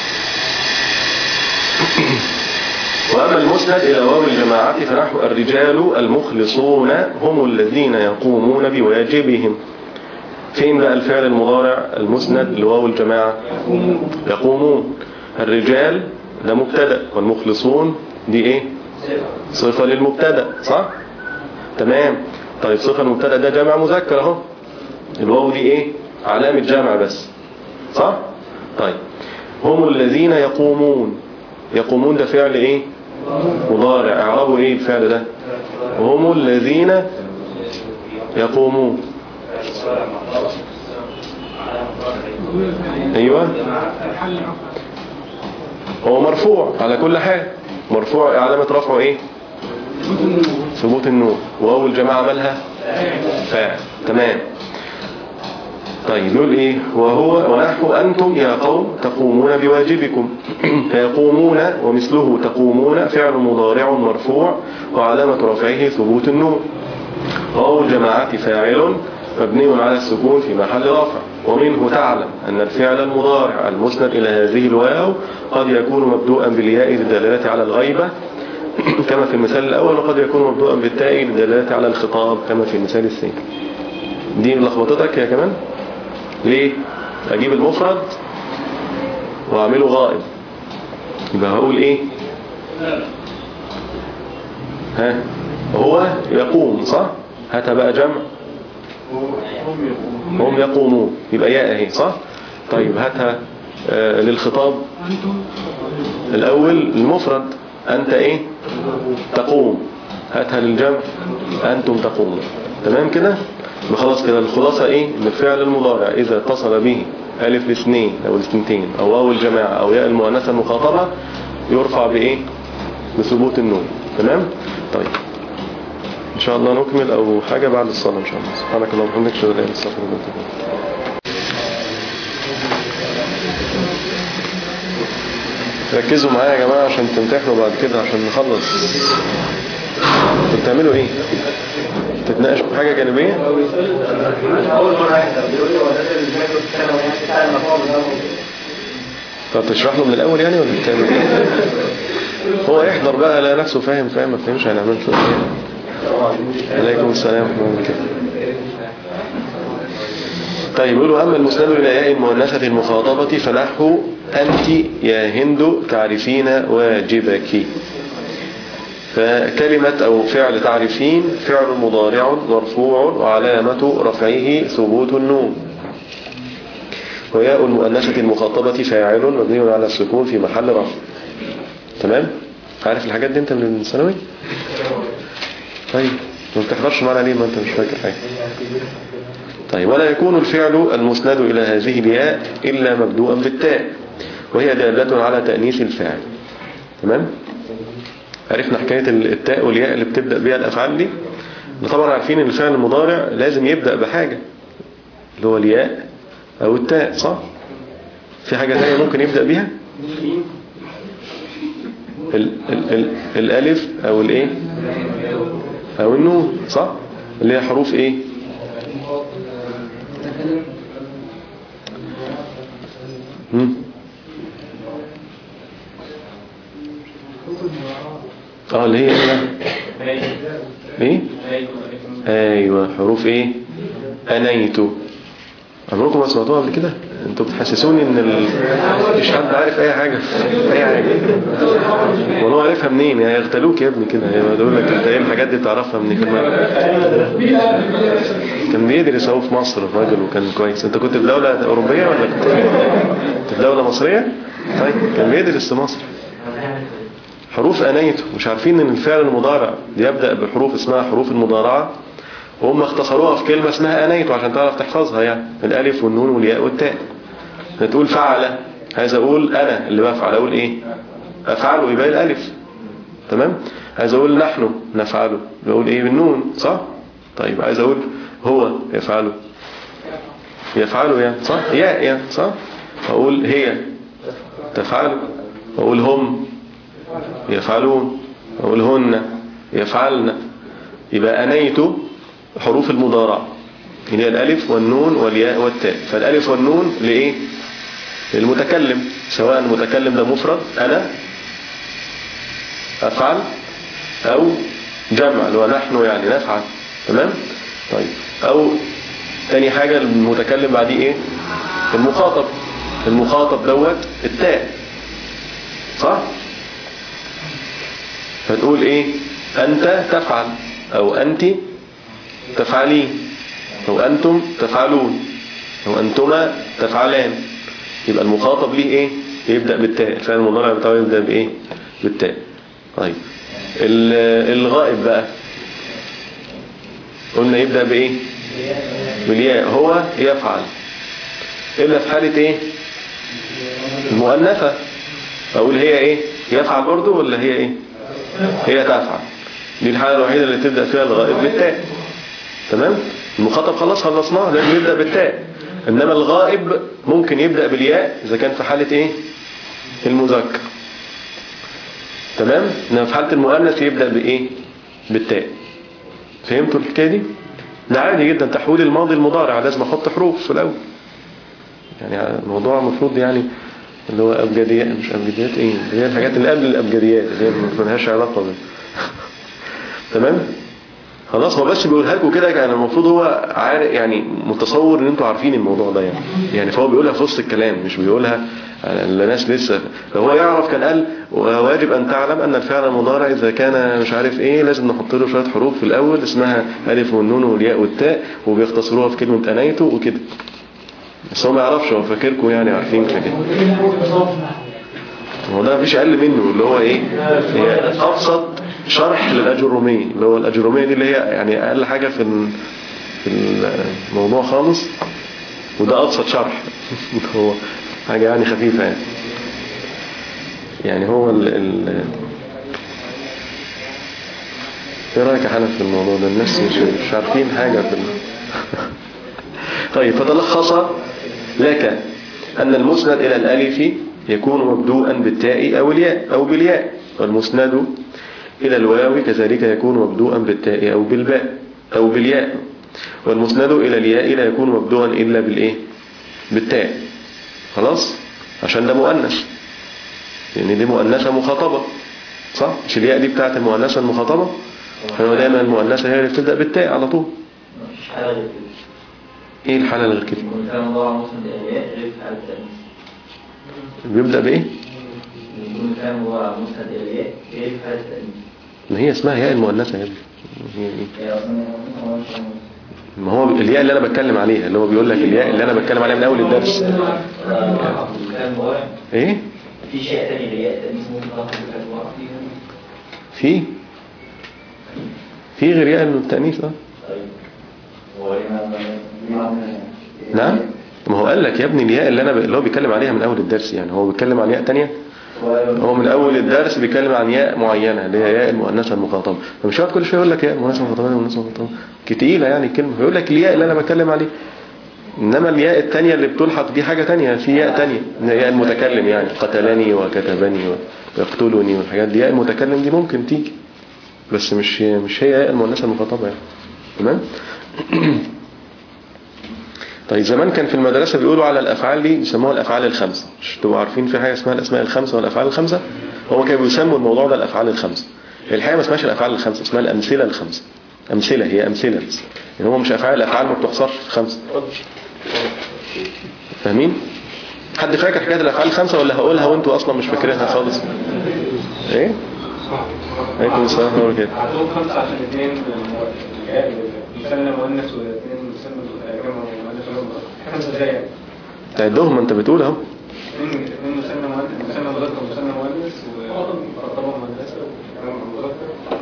واما المسند الى واو الجماعه فنحو الرجال المخلصون هم الذين يقومون بواجبهم فين بقى الفعل المضارع المسند لواو الجماعه يقومون الرجال ده مبتدا والمخلصون دي ايه صفة للمبتدا صح تمام طيب صفة المبتدا ده جمع مذكر اهو الواو دي ايه علامة جمع بس صح طيب هم الذين يقومون يقومون ده فعل ايه مضارع اعرابه ايه الفعل ده هم الذين يقومون ايوه هو مرفوع على كل حال مرفوع علامة رفعه ايه ثبوت النور واول جماعة مالها فاعل تمام طيب يقول ايه وهو ونحو انتم يا قوم تقومون بواجبكم فيقومون ومثله تقومون فعل مضارع مرفوع وعلامة رفعه ثبوت النور واو الجماعة فاعل مبني على السكون في محل رفع ومنه تعلم أن الفعل المضارع المسند إلى هذه الواو قد يكون مبدوءا بالياء للدلالة على الغيبة كما في المثال الأول وقد يكون مبدوءا بالتاء للدلالة على الخطاب كما في المثال الثاني دي لخبطتك يا كمان ليه أجيب المفرد وأعمله غائب يبقى هقول إيه ها هو يقوم صح هاتها بقى جمع هم يقومون يبقى ياء اهي صح طيب هاتها آه للخطاب الأول المفرد أنت إيه تقوم هاتها للجمع أنتم تقومون تمام كده خلاص كده الخلاصة إيه إن الفعل المضارع إذا اتصل به ألف الاثنين أو الاثنتين أو واو الجماعة أو ياء المؤنثة المخاطبة يرفع بإيه بثبوت النون تمام طيب إن شاء الله نكمل أو حاجة بعد الصلاة إن شاء الله سبحانك اللهم وبحمدك أشهد أن لا إله إلا أنت أستغفرك وأتوب إليك ركزوا معايا يا جماعة عشان تمتحنوا بعد كده عشان نخلص انتوا بتعملوا ايه تتناقشوا في حاجة جانبية اول مره يحصل بيقول لي هو ده اللي بيذاكر في الثانوي بتاع المفهوم ده طب تشرح له من الأول يعني ولا بتعمل ايه هو يحضر بقى لا نفسه فاهم فاهم ما فهمش هنعمل له ايه عليكم السلام ورحمة الله وبركاته طيب يقولوا أما المسند إلى ياء المؤنثة المخاطبة فنحو أنت يا هند تعرفين واجبك فكلمة أو فعل تعرفين فعل مضارع مرفوع وعلامة رفعه ثبوت النون وياء المؤنثة المخاطبة فاعل مبني على السكون في محل رفع تمام عارف الحاجات دي انت من الثانوي طيب ما بتحضرش معنا ليه ما انت مش فاكر حاجة طيب ولا يكون الفعل المسند إلى هذه الياء إلا مبدوءا بالتاء وهي دالة على تأنيث الفاعل تمام عرفنا حكاية التاء والياء اللي بتبدأ بها الأفعال دي طبعا عارفين ان الفعل المضارع لازم يبدأ بحاجة اللي هو الياء أو التاء صح في حاجة تانية ممكن يبدأ بيها ال ال ال الألف أو الإيه أو النون صح اللي هي حروف إيه مم. اه اللي هي ايه ايه ايوه حروف ايه انيت عمركم ما سمعتوها قبل كده انتوا بتحسسوني ان ال... مش حد عارف اي حاجه اي حاجه والله عارفها منين يعني يغتالوك يا ابني كده يقول لك انت ايه الحاجات دي تعرفها منين كان بيدرس اهو في مصر الراجل وكان كويس انت كنت في دوله اوروبيه ولا كنت كنت في دوله مصريه طيب كان بيدرس في مصر حروف انيته مش عارفين ان الفعل المضارع يبدا بحروف اسمها حروف المضارعه وهم اختصروها في كلمة اسمها أنيت عشان تعرف تحفظها يعني الألف والنون والياء والتاء تقول فعل عايز أقول أنا اللي بفعل أقول إيه أفعله يبقى الألف تمام عايز أقول نحن نفعله بقول إيه بالنون صح طيب عايز أقول هو يفعله يفعله يعني صح ياء يعني صح أقول هي تفعل أقول هم يفعلون أقول هن يفعلن يبقى أنيت حروف المضارع هي الألف والنون والياء والتاء فالألف والنون لإيه للمتكلم سواء المتكلم ده مفرد أنا أفعل أو جمع اللي هو نحن يعني نفعل تمام طيب أو تاني حاجة المتكلم بعديه إيه المخاطب المخاطب دوت التاء صح فتقول إيه أنت تفعل أو أنت تفعلين أو أنتم تفعلون أو أنتما تفعلان يبقى المخاطب ليه إيه يبدأ بالتاء الفعل المضارع بتاعه يبدأ بإيه بالتاء طيب الغائب بقى قلنا يبدأ بإيه بالياء هو يفعل إلا في حالة إيه المؤنثة أقول هي إيه يفعل برضه ولا هي إيه هي تفعل دي الحالة الوحيدة اللي تبدأ فيها الغائب بالتاء تمام المخاطب خلاص خلصناه لازم يبدأ بالتاء إنما الغائب ممكن يبدأ بالياء إذا كان في حالة إيه المذكر تمام إنما في حالة المؤنث يبدأ بإيه بالتاء فهمتوا الحكاية دي ده عادي جدا تحويل الماضي المضارع لازم احط حروف في الاول يعني الموضوع المفروض يعني اللي هو ابجديات مش ابجديات ايه اللي هي الحاجات اللي قبل الابجديات اللي هي ما لهاش علاقه بال تمام خلاص هو بس بيقولها لكم كده يعني المفروض هو عارف يعني متصور ان انتوا عارفين الموضوع ده يعني يعني فهو بيقولها في وسط الكلام مش بيقولها لناس لسه لو هو يعرف كان قال واجب ان تعلم ان الفعل المضارع اذا كان مش عارف ايه لازم نحط له شويه حروف في الاول اسمها الف والنون والياء والتاء وبيختصروها في كلمه انيته وكده بس هو ما يعرفش هو فاكركم يعني عارفين كده هو ده مفيش اقل منه اللي هو ايه هي ابسط شرح للاجروميه اللي هو الاجروميه دي اللي هي يعني اقل حاجه في ال- في الموضوع خالص وده ابسط شرح هو حاجه يعني خفيفه يعني يعني هو ال ال ايه رايك يا حنف في الموضوع ده الناس مش, مش عارفين حاجه في ال... طيب فتلخص لك أن المسند إلى الألف يكون مبدوءا بالتاء أو الياء أو بالياء والمسند إلى الواو كذلك يكون مبدوءا بالتاء أو بالباء أو بالياء والمسند إلى الياء لا يكون مبدوءا إلا بالإيه بالتاء خلاص عشان ده مؤنث يعني دي مؤنثة مخاطبة صح مش الياء دي بتاعت المؤنثة المخاطبة فهو دايما المؤنثة هي اللي بتبدأ بالتاء على طول مفيش حاجة غير كده ايه الحالة اللي غير كده يكون كان مضارع مسند الياء غير في حالة التأنيث بيبدأ بإيه يكون كان مضارع مسند الياء غير في حالة التأنيث ما هي اسمها ياء المؤنثة يا ابني هي ايه هي أصلا هو ما هو الياء اللي انا بتكلم عليها اللي هو بيقول لك الياء اللي انا بتكلم عليها من اول الدرس كان مضارع ايه في شيء تاني غير التأنيث ممكن تاخد كان مضارع في في غير ياء التأنيث اه طيب هو ليه ما ليه ما نعم ما هو قال لك يا ابني الياء اللي انا ب... اللي هو بيتكلم عليها من اول الدرس يعني هو بيتكلم عن ياء تانية هو من اول الدرس بيتكلم عن ياء معينة اللي هي ياء المؤنثة المخاطبة فمش هيقعد كل شويه يقول لك ياء المؤنثة المخاطبة ياء المؤنثة المخاطبة تقيلة يعني الكلمة فيقول لك الياء اللي انا بتكلم عليه انما الياء التانية اللي بتلحق دي حاجة تانية في ياء تانية إن هي ياء المتكلم يعني قتلني وكتبني ويقتلني والحاجات دي ياء المتكلم دي ممكن تيجي بس مش مش هي ياء المؤنثة المخاطبة يعني تمام طيب زمان كان في المدرسة بيقولوا على الأفعال دي بيسموها الأفعال الخمسة مش تبقوا عارفين في حاجة اسمها الأسماء الخمسة والأفعال الخمسة هو كانوا بيسموا الموضوع ده الأفعال الخمسة الحقيقة ما اسمهاش الأفعال الخمسة اسمها الأمثلة الخمسة أمثلة هي أمثلة بس يعني هو مش أفعال الأفعال ما بتحصرش في خمسة فاهمين؟ حد فاكر حكاية الأفعال الخمسة ولا هقولها وانتوا أصلا مش فاكرينها خالص ايه؟ عليكم السلام ورحمة الله وبركاته عندهم خمسة عشان اثنين مثنى مؤنث واثنين مثنى جمع مؤنث وجمع خمسة ازاي يعني؟ تعدهم ما انت بتقول اهو اثنين اثنين مثنى مؤنث مثنى مذكر ومثنى مؤنث ومخاطبة مؤنثة وجمع مذكر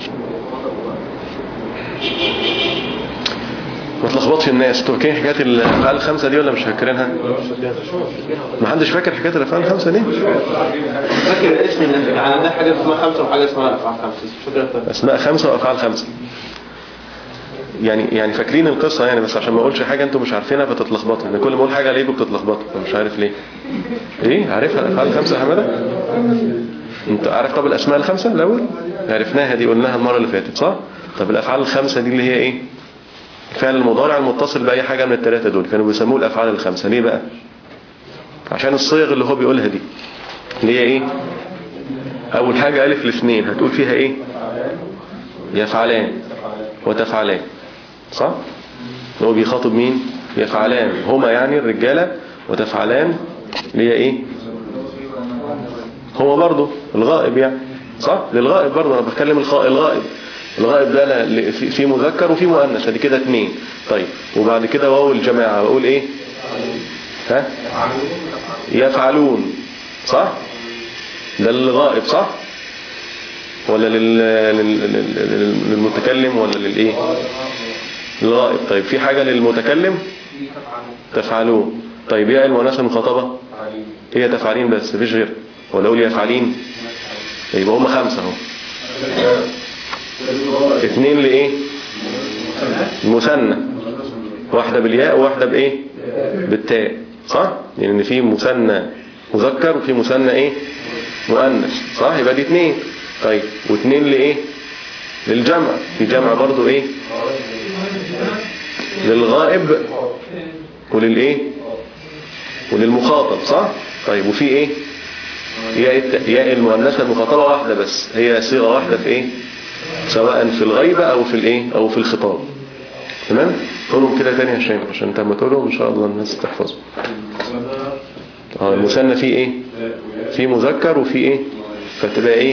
ما تلخبطش الناس انتوا فاكرين حكايه الافعال الخمسه دي ولا مش فاكرينها ما حدش فاكر حكايه الافعال الخمسه دي فاكر الاسم اللي يعني عندنا حاجة اسمها خمسة وحاجة اسمها أفعال خمسة بس مش فاكر الفرق. اسماء خمسه وافعال خمسه يعني يعني فاكرين القصه يعني بس عشان ما اقولش حاجه انتوا مش عارفينها فتتلخبطوا انا كل ما اقول حاجه عليكم بتتلخبطوا مش عارف ليه ايه عارفها الافعال الخمسه يا حماده انت عارف طب الاسماء الخمسه الاول عرفناها دي قلناها المره اللي فاتت صح طب الافعال الخمسه دي اللي هي ايه الفعل المضارع المتصل باي حاجه من الثلاثه دول كانوا بيسموه الافعال الخمسه ليه بقى عشان الصيغ اللي هو بيقولها دي اللي هي ايه اول حاجه الف الاثنين هتقول فيها ايه يفعلان وتفعلان صح هو بيخاطب مين يفعلان هما يعني الرجاله وتفعلان اللي هي ايه هو برضه الغائب يعني صح للغائب برضه انا بتكلم الخ- الغائب الغائب ده لا- ل- في في مذكر وفي مؤنث ادي كده اتنين طيب وبعد كده واو الجماعه بقول ايه ها يفعلون صح ده للغائب صح ولا لل... لل... لل... لل- للمتكلم ولا للايه للغائب طيب في حاجة للمتكلم تفعلون طيب يا المؤنثه المخاطبة هي تفعلين بس مفيش غير ولا اقول يفعلين يبقى هم خمسة اهو اثنين لايه المثنى واحدة بالياء وواحدة بايه بالتاء صح يعني ان في مثنى مذكر وفي مثنى ايه مؤنث صح يبقى دي اثنين طيب واثنين لايه للجمع في جمع برضو ايه للغائب وللايه وللمخاطب صح طيب وفي ايه ياء الت- ياء المؤنثه المخاطبه واحده بس هي صيغه واحده في ايه سواء في الغيبه او في الايه او في الخطاب تمام قولهم كده تاني يا هشام عشان انت لما تقولهم ان شاء الله الناس تحفظهم اه المثنى فيه ايه في مذكر وفي ايه فتبقى ايه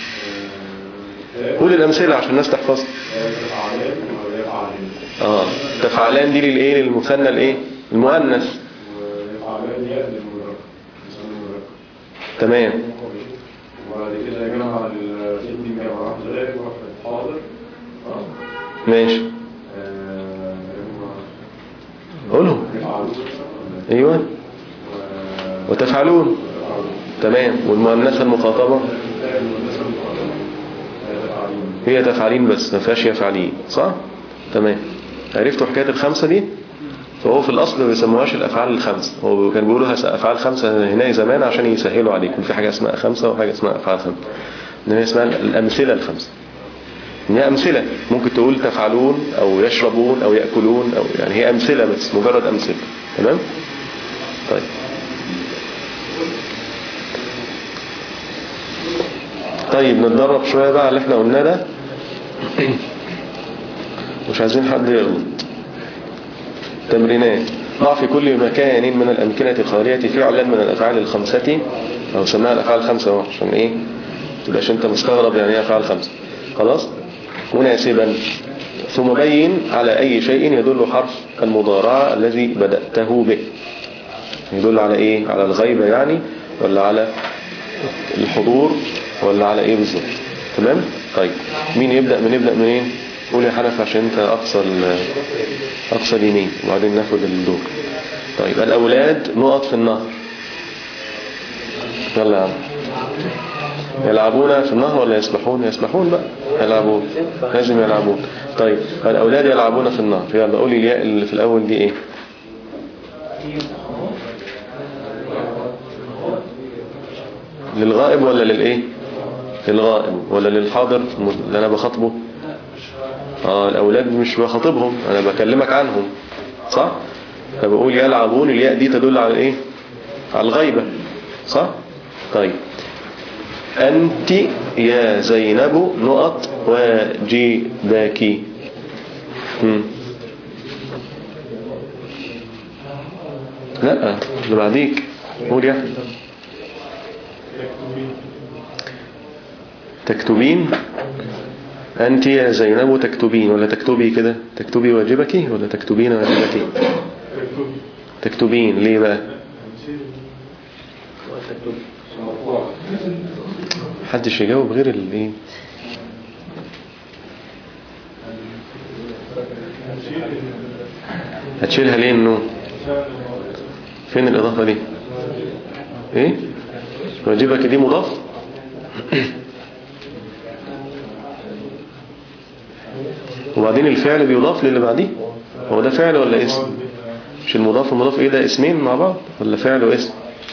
قول الامثله عشان الناس تحفظها اه تفعلان دي للايه للمثنى الايه المؤنث تمام وبعد كده يا جماعة الابن جمع واحد غير واحد حاضر ماشي قولهم ايوه وتفعلون تمام والمؤنثه المخاطبه هي تفعلين بس ما فيهاش يفعلين صح تمام عرفتوا حكايه الخمسه دي فهو في الاصل ما بيسموهاش الافعال الخمسه هو كان بيقولوا هس- افعال خمسه هنا زمان عشان يسهلوا عليكم في حاجه اسمها خمسه وحاجه اسمها افعال خمسه انما اسمها الامثله الخمسه هي امثله ممكن تقول تفعلون او يشربون او ياكلون او يعني هي امثله بس مجرد امثله تمام طيب طيب نتدرب شويه بقى على اللي احنا قلناه ده مش عايزين حد يغلط تمرينات ضع في كل مكان من الأمكنة الخالية فعلا من الأفعال الخمسة أو سماها الأفعال الخمسة أهو، عشان إيه تبقاش أنت مستغرب يعني إيه أفعال خمسة خلاص مناسبا ثم بين على أي شيء يدل حرف المضارعة الذي بدأته به يدل على إيه على الغيبة يعني ولا على الحضور ولا على إيه بالظبط تمام طيب مين يبدأ من يبدأ منين قول يا حنف عشان انت اقصى ال- اقصى اليمين وبعدين ناخد الدور طيب الاولاد نقط في النهر يلا يا عم يلعبون في النهر ولا يسبحون يسبحون بقى يلعبون لازم يلعبون طيب الاولاد يلعبون في النهر يلا قولي الياء اللي في الاول دي ايه للغائب ولا للايه للغائب ولا للحاضر اللي انا بخاطبه اه الاولاد مش بخاطبهم انا بكلمك عنهم صح فبقول يلعبون الياء دي تدل على ايه على الغيبة صح طيب أنت يا زينب نقط واجبك مم. لا اللي بعديك قول يا أحمد. تكتبين أنت يا زينب تكتبين ولا تكتبي كده تكتبي واجبك ولا تكتبين واجبك تكتبين ليه بقى محدش يجاوب غير الايه هتشيلها ليه النون فين الإضافة دي ايه واجبك دي مضاف وبعدين الفعل بيضاف للي بعديه هو ده فعل ولا اسم مش المضاف والمضاف ايه ده اسمين مع بعض ولا فعل واسم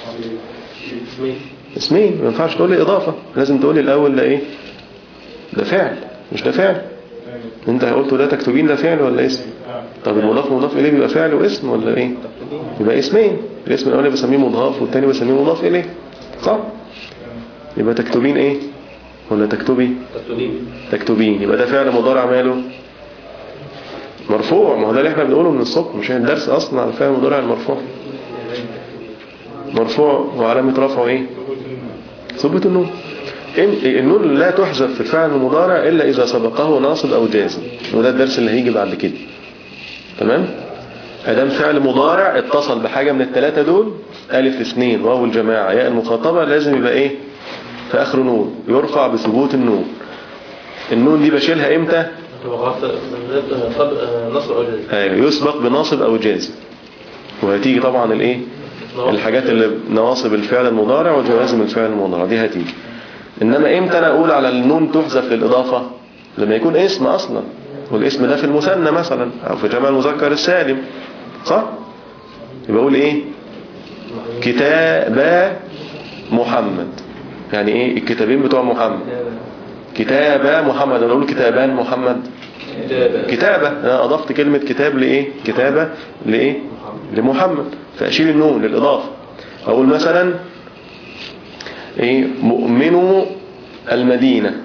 اسمين ما ينفعش تقول لي اضافه لازم تقول لي الاول ده ايه ده فعل مش ده فعل انت قلت ده تكتبين ده فعل ولا اسم طب المضاف مضاف اليه بيبقى فعل واسم ولا ايه يبقى اسمين الاسم الاولاني بسميه مضاف والثاني بسميه مضاف اليه صح يبقى تكتبين ايه ولا تكتبي تكتبين تكتبين يبقى ده فعل مضارع ماله مرفوع ما هو ده اللي احنا بنقوله من الصبح مش هي الدرس اصلا على الفعل المضارع المرفوع مرفوع وعلامة رفعه ايه ثبت النون إن- النون لا تحذف في الفعل المضارع الا اذا سبقه ناصب او جازم وده الدرس اللي هيجي بعد كده تمام ادام فعل مضارع اتصل بحاجة من الثلاثة دول الف اثنين واو الجماعة ياء المخاطبة لازم يبقى ايه في اخر نون يرفع بثبوت النون النون دي بشيلها امتى تبقى خلاص صب- نصر أو جزء ايوه يسبق بناصب او جازم وهتيجي طبعا الايه الحاجات اللي نواصب الفعل المضارع وجوازم الفعل المضارع دي هتيجي انما امتى انا اقول على النون تحذف للاضافه لما يكون اسم اصلا والاسم ده في المثنى مثلا او في جمع المذكر السالم صح يبقى اقول ايه كتاب محمد يعني ايه الكتابين بتوع محمد كتاب محمد انا اقول كتابان محمد كتابة انا اضفت كلمة كتاب لايه كتابة لايه لمحمد فاشيل النون للاضافة اقول مثلا ايه مؤمنو المدينة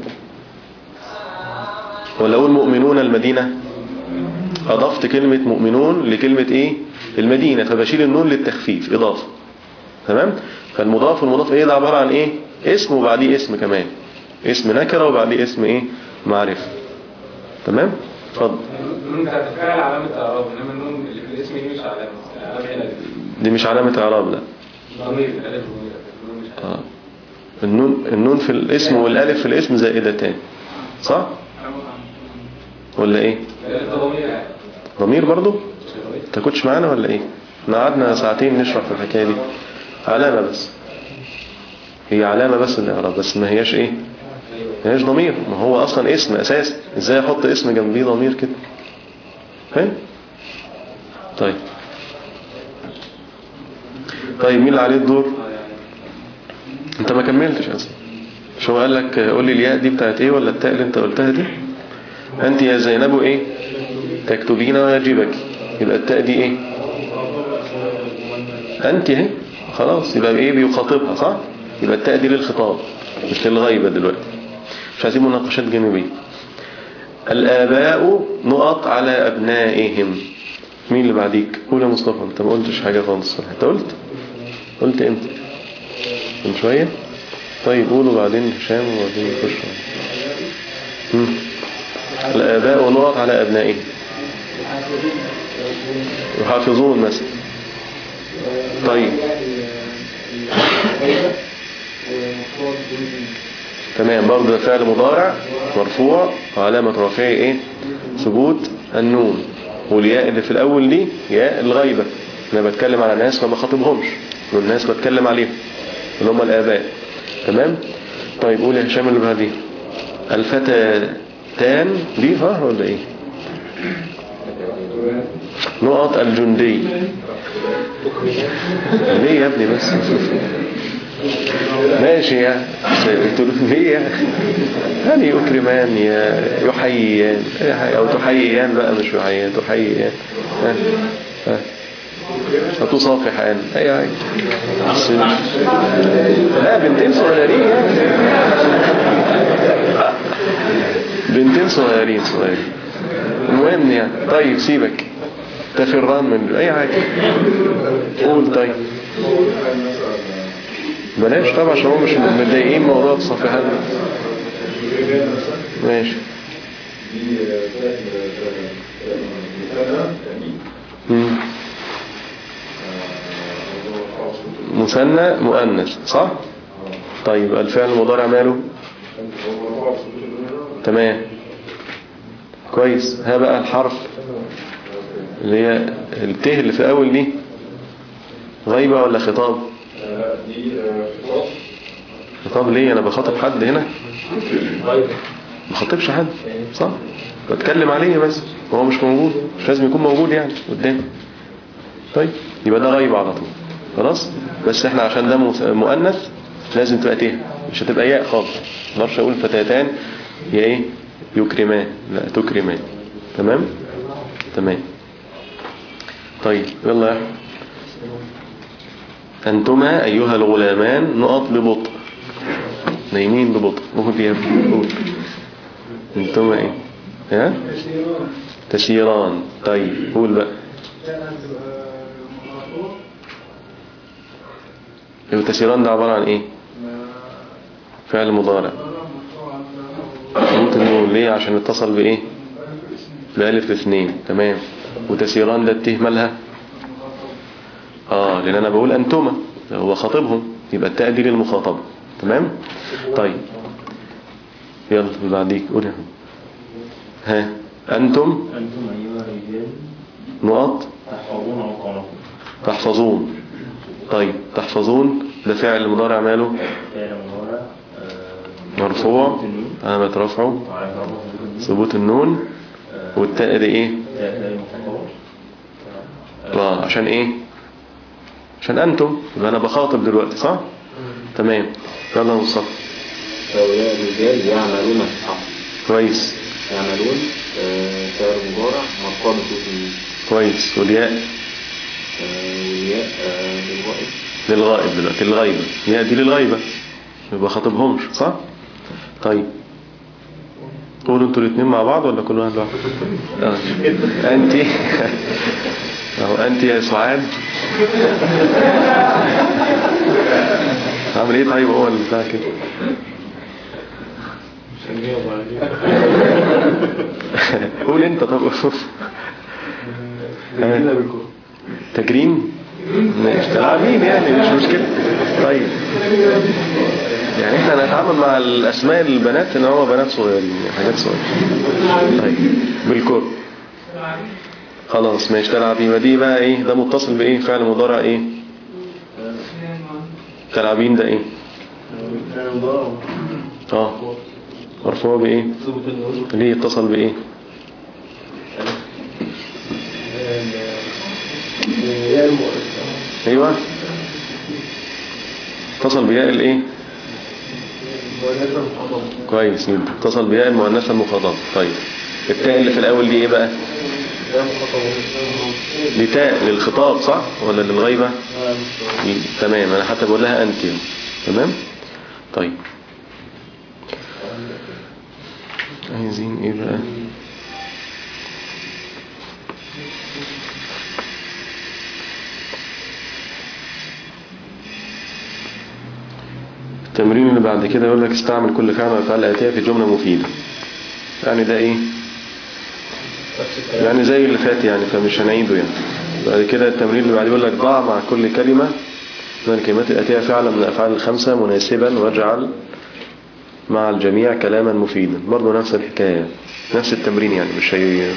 ولا اقول مؤمنون المدينة اضفت كلمة مؤمنون لكلمة ايه المدينة فبشيل النون للتخفيف اضافة تمام فالمضاف والمضاف ايه ده عبارة عن ايه اسم وبعديه اسم كمان اسم نكرة وبعديه اسم ايه معرفة تمام اتفضل النون بتاعت الفعل علامة اعراب انما النون اللي في الاسم دي مش علامة علامة هنا دي مش علامة اعراب لا ضمير الالف ضمير النون مش آه. النون النون في الاسم والالف في الاسم زائدتان صح ولا ايه الالف ده ضمير يعني ضمير برضو انت كنتش معانا ولا ايه احنا قعدنا ساعتين نشرح في الحكايه دي علامه بس هي علامه بس الاعراب بس ما هياش ايه ما هياش ضمير ما هو اصلا اسم اساسي ازاي احط اسم جنبيه ضمير كده فاهم طيب طيب مين اللي عليه الدور انت ما كملتش اصلا شو قال لك قول لي الياء دي بتاعت ايه ولا التاء اللي انت قلتها دي انت يا زينب ايه تكتبين ويجبك يبقى التاء دي ايه انت اهي خلاص يبقى ايه بيخاطبها صح يبقى التاء دي للخطاب مش للغيبة دلوقتي مش عايزين مناقشات جانبية الآباء نقط على أبنائهم مين اللي بعديك قول يا مصطفى انت ما قلتش حاجة خالص انت قلت قلت امتى من شوية طيب قولوا بعدين هشام وبعدين نخش مم. الآباء نقط على أبنائهم يحافظون مثلا طيب تمام برضه ده فعل مضارع مرفوع وعلامة رفعه ايه ثبوت النون والياء اللي في الاول دي ياء الغيبة انا بتكلم على ناس ما بخاطبهمش والناس بتكلم عليهم اللي هم الاباء تمام طيب قول يا هشام اللي بعديه الفتاتان دي صح ولا ايه نقط الجندي ليه يا ابني بس ماشي يا قلت له ليه يا يعني يكرمان يا يحييان او تحييان بقى مش يحييان تحييان ها ها هتصافحان اي حاجه بس لا بنتين صغيرين يعني بنتين صغيرين صغيرين المهم يعني طيب سيبك تفران من اي حاجه قول طيب بلاش طبعا عشان هم مش متضايقين موضوع الصفحات ده ماشي مم. مثنى مؤنث صح طيب الفعل المضارع ماله تمام كويس ها بقى الحرف اللي هي الت اللي في اول دي غيبة ولا خطاب دي خطاب خطاب ليه انا بخاطب حد هنا ما بخاطبش حد صح بتكلم عليه بس هو مش موجود مش لازم يكون موجود يعني قدامي طيب يبقى ده غيب على طول خلاص بس احنا عشان ده مس- مؤنث لازم تبقى ته مش هتبقى ياء خالص ما اقدرش اقول فتاتان يا ايه يكرمان لا تكرمان تمام تمام طيب يلا يا أحمد. أنتما أيها الغلامان نقط ببطء نايمين ببطء ممكن فيها قول أنتما إيه ها تسيران طيب قول بقى يبقى تسيران ده عبارة عن إيه فعل مضارع ممكن نقول ليه عشان اتصل بإيه بألف اثنين تمام وتسيران ده الته مالها اه لان انا بقول انتما هو خاطبهم يبقى التاء دي للمخاطبه تمام طيب يلا اللي بعديك قول يا حبيبي. ها انتم أنتم أيها الرجال نقط تحفظون أوقاركم تحفظون طيب تحفظون ده فعل مضارع ماله فعل مضارع آه، مرفوع النون علامة رفعه وعلى ضربة النون ثبوت النون والتاء دي ايه تأتي المخاطبة اه عشان ايه عشان انتم يبقى انا بخاطب دلوقتي صح تمام يلا يا مصطفى وياء الرجال يعملون الحق كويس يعملون آه، فعل مضارع مرفوع بصوت الميم كويس والياء آه، والياء آه، للغائب للغائب دلوقتي الغيبة ياء دي للغيبة يبقى خاطبهمش صح طيب قولوا انتوا الاثنين مع بعض ولا كل واحد لوحده آه. انت اهو انت يا سعاد عامل ايه طيب هو اللي بتاع كده قول انت طب آه. تجريم ماشي تلعبين يعني مش مشكلة طيب يعني احنا هنتعامل مع الاسماء البنات ان هو بنات صغيرين حاجات صغيرة طيب بالكر خلاص ماشي تلعبين ودي بقى ايه ده متصل بايه فعل مضارع ايه تلعبين ده ايه اه مرفوع بايه ليه اتصل بايه ايوه اتصل بياء الايه كويس جدا اتصل بياء المؤنثه المخاطبه طيب التاء اللي في الاول دي ايه بقى دي تاء للخطاب صح ولا للغيبه تمام انا حتى بقول لها انت تمام طيب عايزين ايه بقى التمرين اللي بعد كده يقول لك استعمل كل فعل من الافعال الاتيه في جمله مفيده يعني ده ايه يعني زي اللي فات يعني فمش هنعيده يعني بعد كده التمرين اللي بعد يقول لك ضع مع كل كلمه من الكلمات الاتيه فعلا من الافعال الخمسه مناسبا واجعل مع الجميع كلاما مفيدا برضه نفس الحكايه نفس التمرين يعني مش هي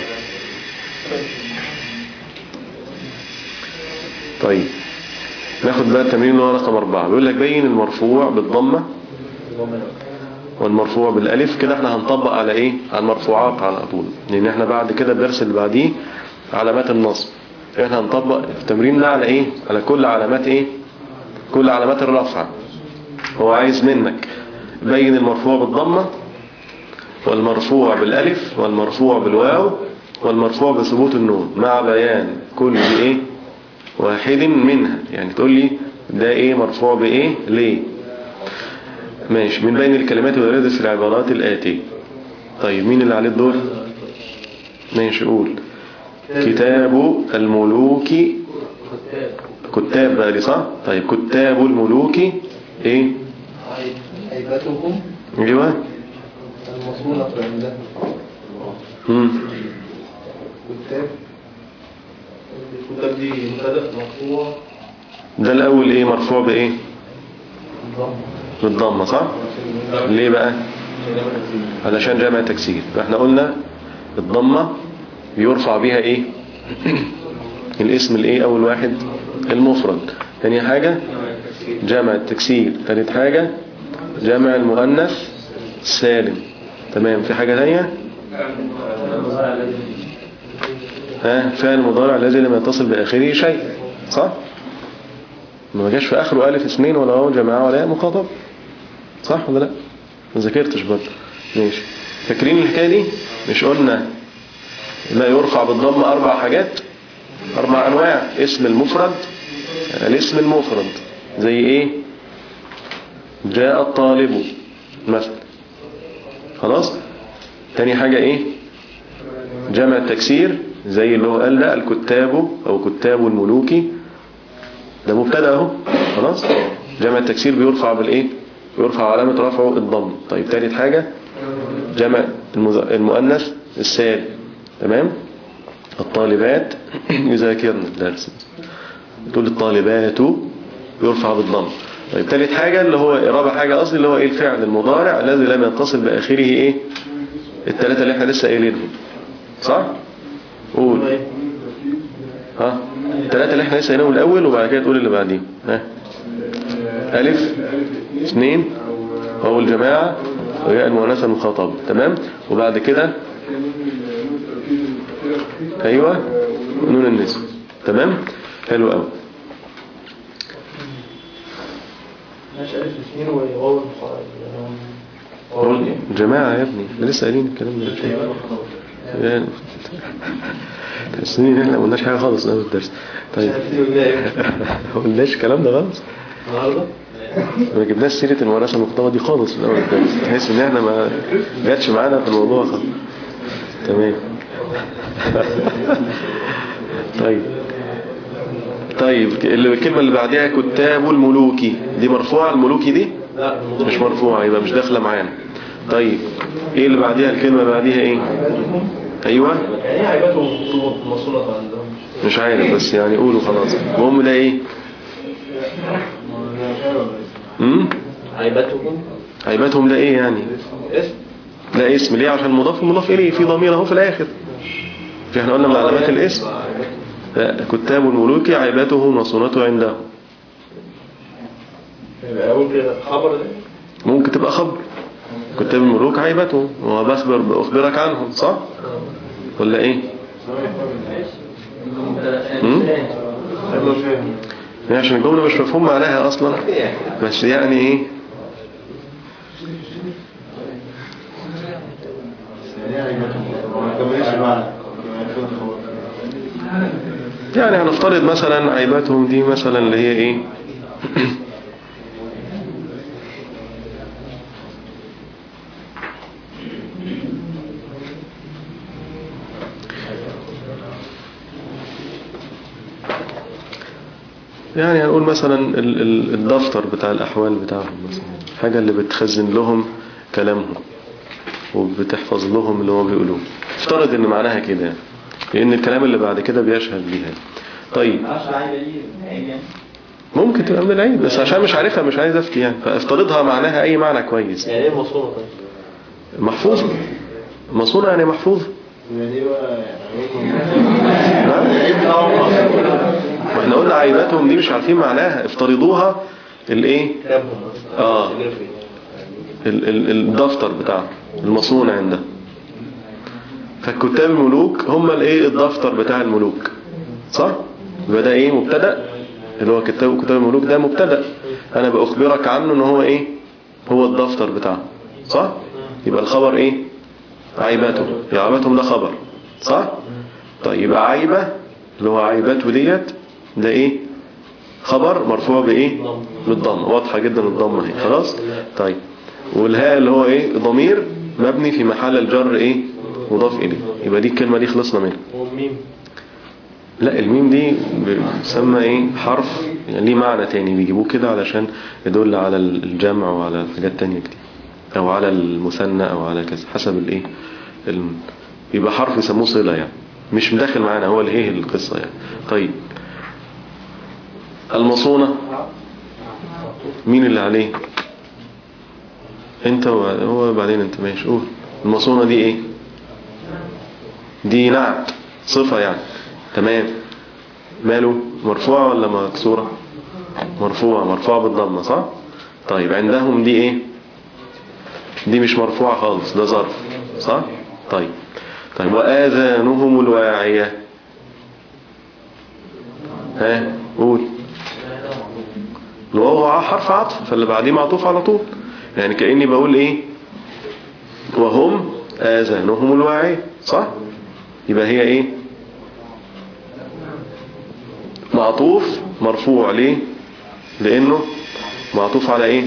طيب ناخد بقى التمرين اللي هو رقم أربعة بيقول لك بين المرفوع بالضمة والمرفوع بالألف كده احنا هنطبق على ايه على المرفوعات على طول لان احنا بعد كده الدرس اللي بعديه علامات النصب احنا هنطبق التمرين ده على ايه على كل علامات ايه كل علامات الرفع هو عايز منك بين المرفوع بالضمة والمرفوع بالألف والمرفوع بالواو والمرفوع بثبوت النون مع بيان كل ايه واحد منها يعني تقول لي ده ايه مرفوع بايه ليه ماشي من بين الكلمات والرد في العبارات الآتية طيب مين اللي عليه الدور ماشي قول كتاب الملوك كتاب بقى لي صح طيب كتاب الملوك ايه هيبتهم ايوه المصونة عنده مم. كتاب الكتاب دي مبتدأ مرفوع ده الاول ايه مرفوع بايه ضم بالضمه صح ليه بقى علشان جمع تكسير فاحنا قلنا الضمه بيرفع بيها ايه الاسم الايه اول واحد المفرد تاني حاجة جمع التكسير ثالث حاجة جمع المؤنث سالم تمام في حاجة تانية ها فعل المضارع الذي لم يتصل بآخره شيء صح ما جاش في آخره ألف اثنين ولا واو جماعة ولا ياء مخاطب صح ولا لا ما ذاكرتش برضه ماشي فاكرين الحكاية دي مش قلنا ما يرفع بالضم أربع حاجات أربع أنواع اسم المفرد الاسم المفرد زي إيه جاء الطالب مثلا خلاص تاني حاجة إيه جمع التكسير زي اللي هو قال ده الكتاب أو كتاب الملوك ده مبتدا اهو خلاص جمع التكسير بيرفع بالايه بيرفع علامة رفعه الضم طيب ثالث حاجة جمع المز- المؤنث السالم تمام الطالبات يذاكرن الدرس تقول الطالبات يرفع بالضم طيب ثالث حاجة اللي هو رابع حاجة أصلي اللي هو إيه الفعل المضارع الذي لم يتصل بآخره إيه الثلاثة اللي احنا لسه قايلينهم صح قول ها الثلاثة اللي احنا لسه قايلينهم الأول وبعد كده تقول اللي بعديه ها ألف اثنين وهو الجماعة وهي المؤنثة المخاطبة تمام وبعد كده أيوة نون النسب تمام حلو قوي ماشي ألف اثنين وواو المخرج جماعة يا ابني احنا لسه قايلين الكلام ده من شوية. يعني تحسني ان احنا ما قلناش حاجة خالص من اول الدرس طيب ما قلناش الكلام ده خالص النهارده ما جبناش سيرة المدرسة المختبرة دي خالص من اول الدرس تحس ان احنا ما جاتش معانا في الموضوع خالص تمام طيب طيب اللي- الكلمة اللي بعدها كتاب الملوكي دي مرفوعة الملوكي دي لا مش مرفوعة يبقى مش داخلة معانا طيب ايه اللي بعديها الكلمة اللي بعديها ايه ايوه يعني ايه عيباتهم مصونة عندهم مش عارف بس يعني قولوا خلاص المهم ده ايه امم عيباتهم عيباتهم ده ايه يعني اسم لا اسم ليه عشان مضاف مضاف اليه في ضمير اهو في الاخر في احنا قلنا من علامات الاسم لا كتاب الملوك عيبته مصونته عنده يبقى اقول كده خبر ده ممكن تبقى خبر كتاب الملوك عيبته وبخبر بأخبرك عنهم صح ولا ايه امم يعني عشان الجملة مش مفهوم معناها اصلا بس يعني ايه يعني هنفترض مثلا عيباتهم دي مثلا اللي هي ايه يعني هنقول مثلا ال- ال- الدفتر بتاع الأحوال بتاعهم مثلا حاجة اللي بتخزن لهم كلامهم وبتحفظ لهم اللي هو بيقولوه افترض ان معناها كده يعني. لان الكلام اللي بعد كده بيشهد بيها طيب ممكن تبقى من العيب بس عشان مش عارفها مش عايز افتي يعني فافترضها معناها اي معنى كويس يعني ايه مصونة طيب محفوظ مصونة يعني محفوظ ما احنا قلنا عيباتهم دي مش عارفين معناها افترضوها الايه كتابهم اه ال- ال- الدفتر بتاعه المصون عنده فالكتاب الملوك هم الايه الدفتر بتاع الملوك صح يبقى ده ايه مبتدا اللي هو كتاب كتاب الملوك ده مبتدا انا باخبرك عنه ان هو ايه هو الدفتر بتاعه صح يبقى الخبر ايه عيباته يا عيباتهم ده خبر صح طيب يبقى عيبة اللي هو عيباته ديت ده ايه خبر مرفوع بايه بالضمه واضحه جدا الضمه اهي خلاص طيب والهاء اللي هو ايه ضمير مبني في محل الجر ايه مضاف اليه يبقى دي الكلمه دي خلصنا منها والميم لا الميم دي بتسمى ايه حرف يعني ليه معنى تاني بيجيبوه كده علشان يدل على الجمع وعلى حاجات تانية كتير او على المثنى او على كذا حسب الايه الم... يبقى حرف يسموه صلة يعني مش مداخل معانا هو الايه القصة يعني طيب المصونة مين اللي عليه انت هو بعدين انت ماشي قول المصونة دي ايه دي نعت صفة يعني تمام ماله مرفوعة ولا مكسورة مرفوعة مرفوعة بالضمة صح طيب عندهم دي ايه دي مش مرفوعة خالص ده ظرف صح طيب طيب وآذانهم الواعية ها قول الواو حرف عطف فاللي بعديه معطوف على طول يعني كأني بقول ايه وهم آذانهم الواعية صح يبقى هي ايه معطوف مرفوع ليه لانه معطوف على ايه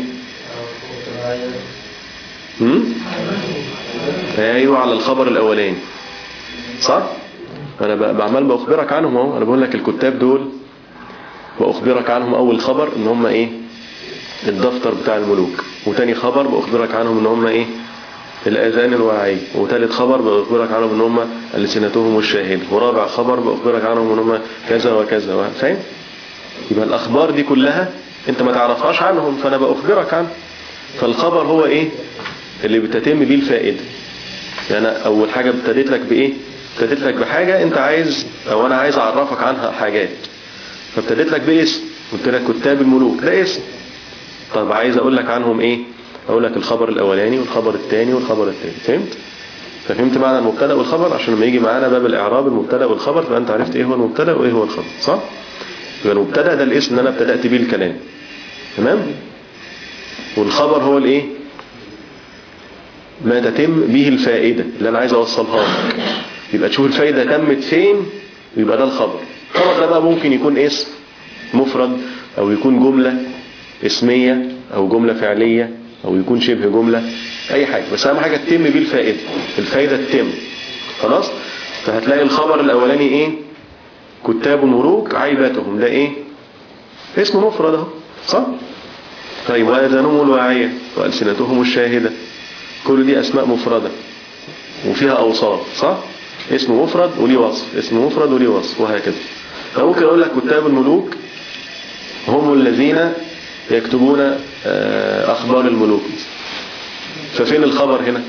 هم؟ ايوه على الخبر الاولاني صح انا ب- بعمل باخبرك عنهم اهو انا بقول لك الكتاب دول باخبرك عنهم اول خبر ان هم ايه الدفتر بتاع الملوك وتاني خبر باخبرك عنهم ان هم ايه الأذان الواعي وثالث خبر بأخبرك عنهم ان هم ألسنتهم الشاهد ورابع خبر بأخبرك عنهم ان هم كذا وكذا فاهم يبقى الأخبار دي كلها انت ما تعرفهاش عنهم فأنا بأخبرك عنه فالخبر هو ايه اللي بتتم بيه الفائدة يعني أنا أول حاجة ابتديت لك بإيه ابتديت لك بحاجة انت عايز او انا عايز اعرفك عنها حاجات فابتديت لك باسم قلت لك كتاب الملوك ده اسم طب عايز اقول لك عنهم ايه اقول لك الخبر الاولاني والخبر الثاني والخبر الثالث فهمت ففهمت معنى المبتدا والخبر عشان لما يجي معانا باب الاعراب المبتدا والخبر فانت انت عرفت ايه هو المبتدا وايه هو الخبر صح يبقى المبتدا ده الاسم اللي انا ابتدات بيه الكلام تمام والخبر هو الايه ما تتم به الفائدة اللي انا عايز اوصلها لك يبقى تشوف الفايدة تمت فين ويبقى ده الخبر الخبر ده بقى ممكن يكون اسم مفرد او يكون جملة اسمية او جملة فعلية او يكون شبه جملة اي حاجة بس اهم حاجة تتم بيه الفائدة الفايدة تتم خلاص فهتلاقي الخبر الاولاني ايه كتاب ملوك عيباتهم ده ايه اسم مفرد اهو صح طيب وآذانهم الواعية وألسنتهم الشاهدة كل دي أسماء مفردة وفيها أوصاف صح اسم مفرد وليه وصف اسم مفرد وليه وصف وهكذا فممكن أقول لك كتاب الملوك هم الذين يكتبون آه، أخبار الملوك ففين الخبر هنا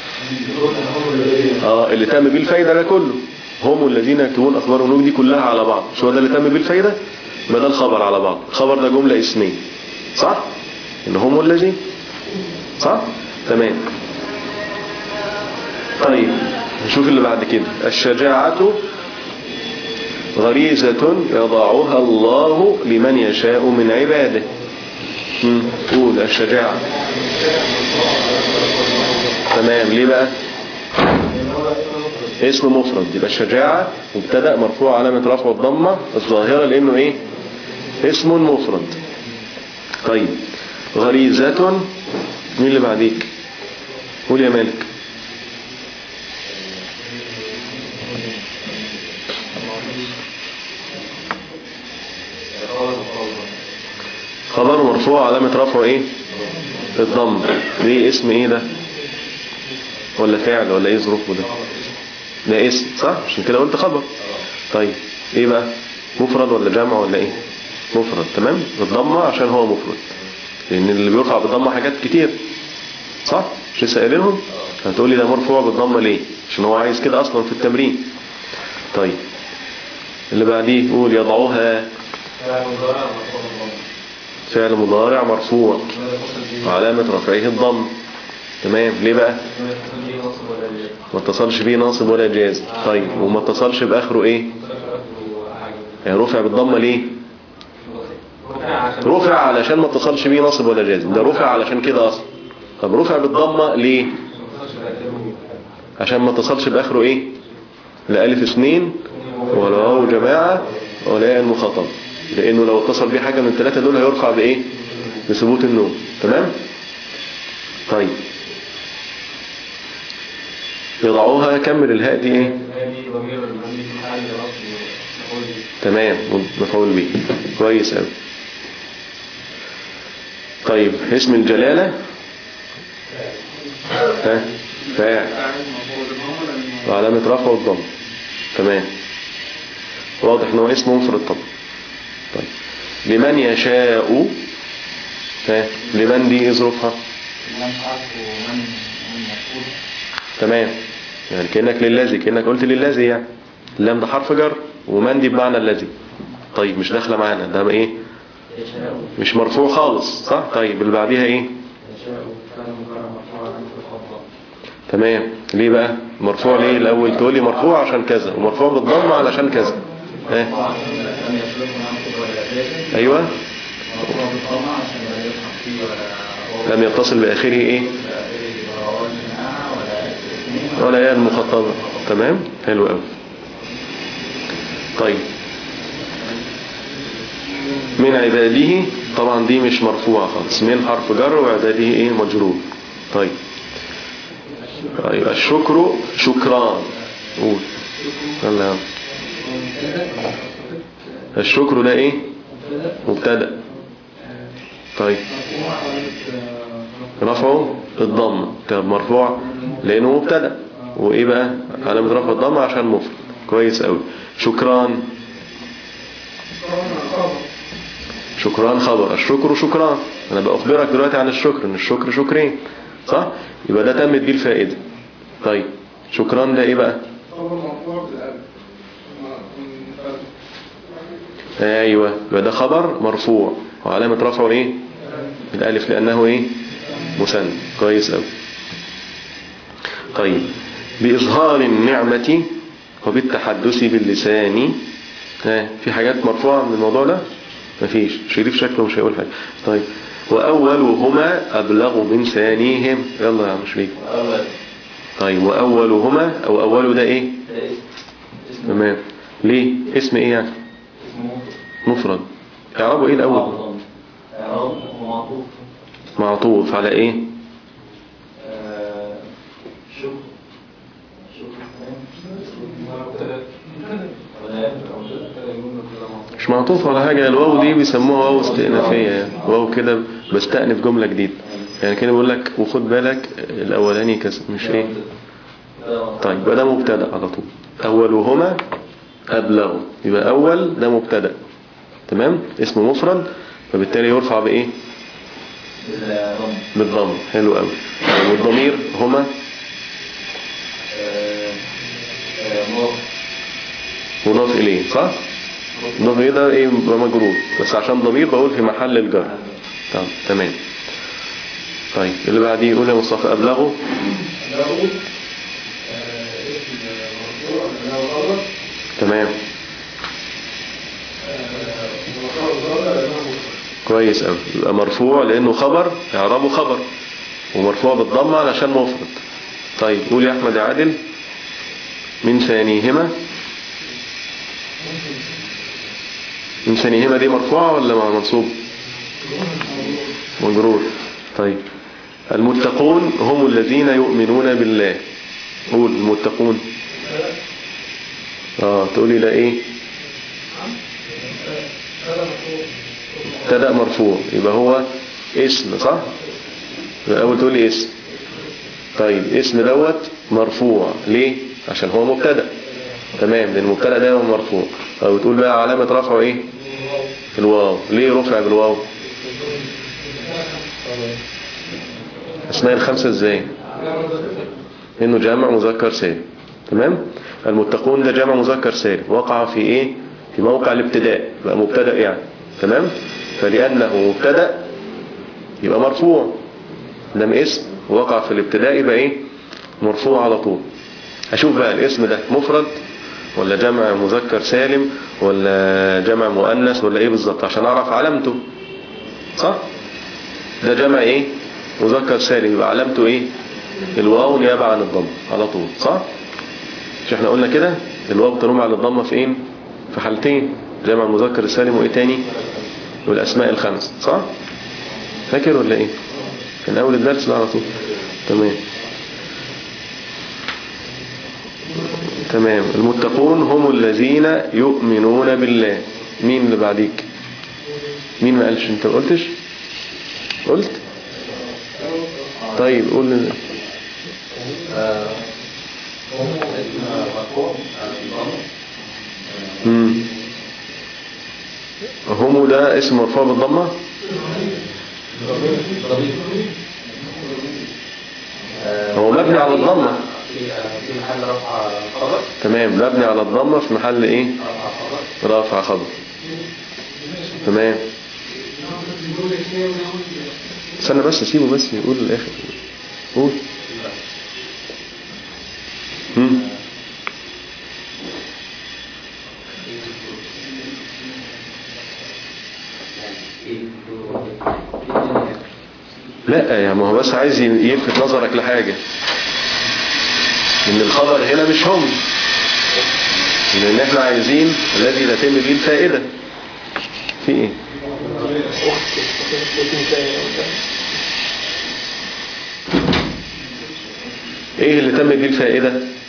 اه اللي تم بيه الفايدة ده كله هم الذين يكتبون أخبار الملوك دي كلها على بعض شو ده اللي تم بيه الفايدة ما ده الخبر على بعض الخبر ده جملة اسمية صح ان هم الذين صح تمام طيب نشوف اللي بعد كده الشجاعة غريزة يضعها الله لمن يشاء من عباده مم. قول الشجاعة تمام ليه بقى اسم مفرد يبقى الشجاعة مبتدأ مرفوع علامة رفع الضمة الظاهرة لانه ايه اسم مفرد طيب غريزة مين اللي بعديك قول يا مالك خبر مرفوع علامة رفعه ايه الضم ليه اسم ايه ده ولا فعل ولا ايه ظروفه ده ده اسم صح عشان كده قلت خبر طيب ايه بقى مفرد ولا جمع ولا ايه مفرد تمام الضمة عشان هو مفرد لان اللي بيرفع بالضمة حاجات كتير صح مش لسه قايلينهم هتقول لي ده مرفوع بالضمة ليه عشان هو عايز كده اصلا في التمرين طيب اللي بعديه قول يضعوها فعل مضارع مرفوع وعلامة رفعه الضم تمام ليه بقى ما اتصلش بيه ناصب ولا جاز طيب وما اتصلش باخره ايه يعني رفع بالضمة ليه رفع علشان ما اتصلش بيه ناصب ولا جازم ده رفع علشان كده اصلا طب رفع بالضمة ليه عشان ما اتصلش باخره ايه لا الف اثنين ولا واو جماعة ولا ياء المخاطب لانه لو اتصل بيه حاجة من الثلاثة دول هيرفع بايه بثبوت النون تمام طيب يضعوها كمل الهاء دي ايه تمام مفعول به كويس قوي طيب اسم الجلالة ها فاعل وعلامة رفع الضم تمام واضح ان هو اسم مفرد طبعا طيب لمن يشاء ها لمن دي ايه ظروفها تمام يعني كأنك للذي كأنك قلت للذي يعني اللام ده حرف جر ومن دي بمعنى الذي طيب مش داخله معانا ده ايه مش مرفوع خالص صح طيب اللي بعديها ايه تمام ليه بقى مرفوع ليه الاول تقول لي مرفوع عشان كذا ومرفوع بالضمه علشان كذا ها ايوه لم يتصل باخره ايه ولا ياء المخاطبه تمام حلو قوي طيب من عباده طبعا دي مش مرفوعة خالص من حرف جر وعباده ايه مجرور طيب طيب الشكر شكران قول يلا يا عم. الشكر ده ايه مبتدا طيب رفعه الضم طب مرفوع لانه مبتدا وايه بقى علامه رفع الضم عشان مفرد كويس قوي شكران شكران خبر الشكر شكران انا بأخبرك دلوقتي عن الشكر ان الشكر شكرين صح يبقى ده تمت بيه الفائدة طيب شكران ده ايه بقى ايوه يبقى ده خبر مرفوع وعلامة رفعه ايه الالف لانه ايه مثنى كويس قوي طيب بإظهار النعمة وبالتحدث باللسان ها في حاجات مرفوعة من الموضوع ده مفيش شريف شكله مش هيقول حاجة طيب وأولهما أبلغ من ثانيهم يلا يا عم شريف أول طيب وأولهما أو أول ده إيه ده اسم اسم تمام ليه اسم إيه يعني اسمه مفرد إعرابه إيه الأول معظم إعراب ومعطوف معطوف على إيه آه، شكر شكر ولا مش معطوف على حاجة الواو دي بيسموها واو استئنافية يعني واو كده بستأنف جملة جديدة يعني كده بيقول لك وخد بالك الأولاني كس مش إيه طيب يبقى ده مبتدا على طول أولهما أبلغ يبقى أول ده مبتدا تمام اسم مفرد فبالتالي يرفع بإيه بالضم بالضم حلو قوي والضمير هما آه، آه، مضاف مضاف إليه صح مضاف إليه ده إيه يبقى مجرور بس عشان ضمير بقول في محل الجر طب تمام طيب اللي بعديه يقول يا مصطفى أبلغه تمام كويس قوي يبقى مرفوع لانه خبر اعرابه خبر ومرفوع بالضمه علشان مفرد طيب قول يا احمد يا عادل من ثانيهما من ثانيهما دي مرفوعه ولا مع منصوب مجرور طيب المتقون هم الذين يؤمنون بالله قول المتقون اه تقولي لا ايه ابتدأ مرفوع يبقى هو اسم صح يبقى اول تقولي اسم طيب اسم دوت مرفوع ليه عشان هو مبتدا تمام لان المبتدا دايما مرفوع او تقول بقى علامه رفعه ايه الواو ليه رفع بالواو اسماء الخمسه ازاي انه جمع مذكر سالم تمام المتقون ده جمع مذكر سالم وقع في ايه في موقع الابتداء بقى مبتدا يعني تمام فلانه مبتدا يبقى مرفوع ده اسم وقع في الابتداء يبقى ايه مرفوع على طول اشوف بقى الاسم ده مفرد ولا جمع مذكر سالم ولا جمع مؤنث ولا ايه بالظبط عشان اعرف علامته صح ده جمع ايه مذكر سالم يبقى علامته ايه الواو نيابه عن الضم على طول صح مش احنا قلنا كده الواو تنوم على الضمه في ايه في حالتين جمع المذكر السالم وايه تاني والاسماء الخمس صح فاكر ولا ايه كان اول الدرس ده على طول تمام تمام المتقون هم الذين يؤمنون بالله مين اللي بعديك مين ما قالش انت ما قلتش قلت طيب قول امم هم ده اسم مرفوع بالضمه هو مبني على الضمه في محل رفع خبر تمام مبني على الضمه في محل ايه رافع خبر تمام استنى بس سيبه بس يقول الاخر قول هم. لا يا ما هو بس عايز يلفت نظرك لحاجة ان الخبر هنا مش هم لان احنا عايزين الذي تتم به الفائدة في ايه ايه اللي تم به الفائدة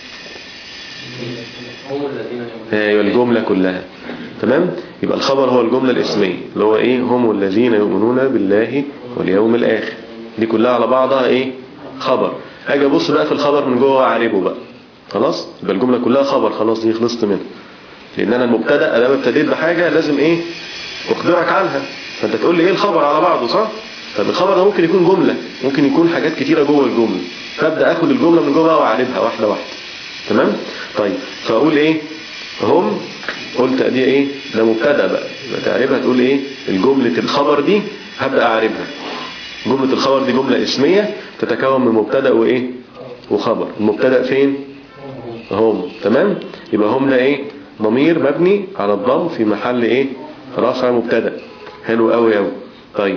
هم الذين ايوه الجملة كلها تمام يبقى الخبر هو الجملة الاسمية اللي هو ايه هم الذين يؤمنون بالله واليوم الاخر دي كلها على بعضها ايه خبر اجي ابص بقى في الخبر من جوه اعربه بقى خلاص يبقى الجملة كلها خبر خلاص دي خلصت منها لان انا المبتدا ادام ابتديت بحاجة لازم ايه اخبرك عنها فانت تقول لي ايه الخبر على بعضه صح طب الخبر ده ممكن يكون جملة ممكن يكون حاجات كتيرة جوه الجملة فابدا اخد الجملة من جوه واعربها واحدة واحدة تمام طيب فاقول ايه هم قلت ادي ايه ده مبتدا بقى يبقى تعرفها تقول ايه الجملة الخبر دي هبدا اعربها جملة الخبر دي جملة اسمية تتكون من مبتدا وايه وخبر المبتدا فين هم تمام يبقى هم ده ايه ضمير مبني على الضم في محل ايه رفع مبتدا حلو قوي قوي طيب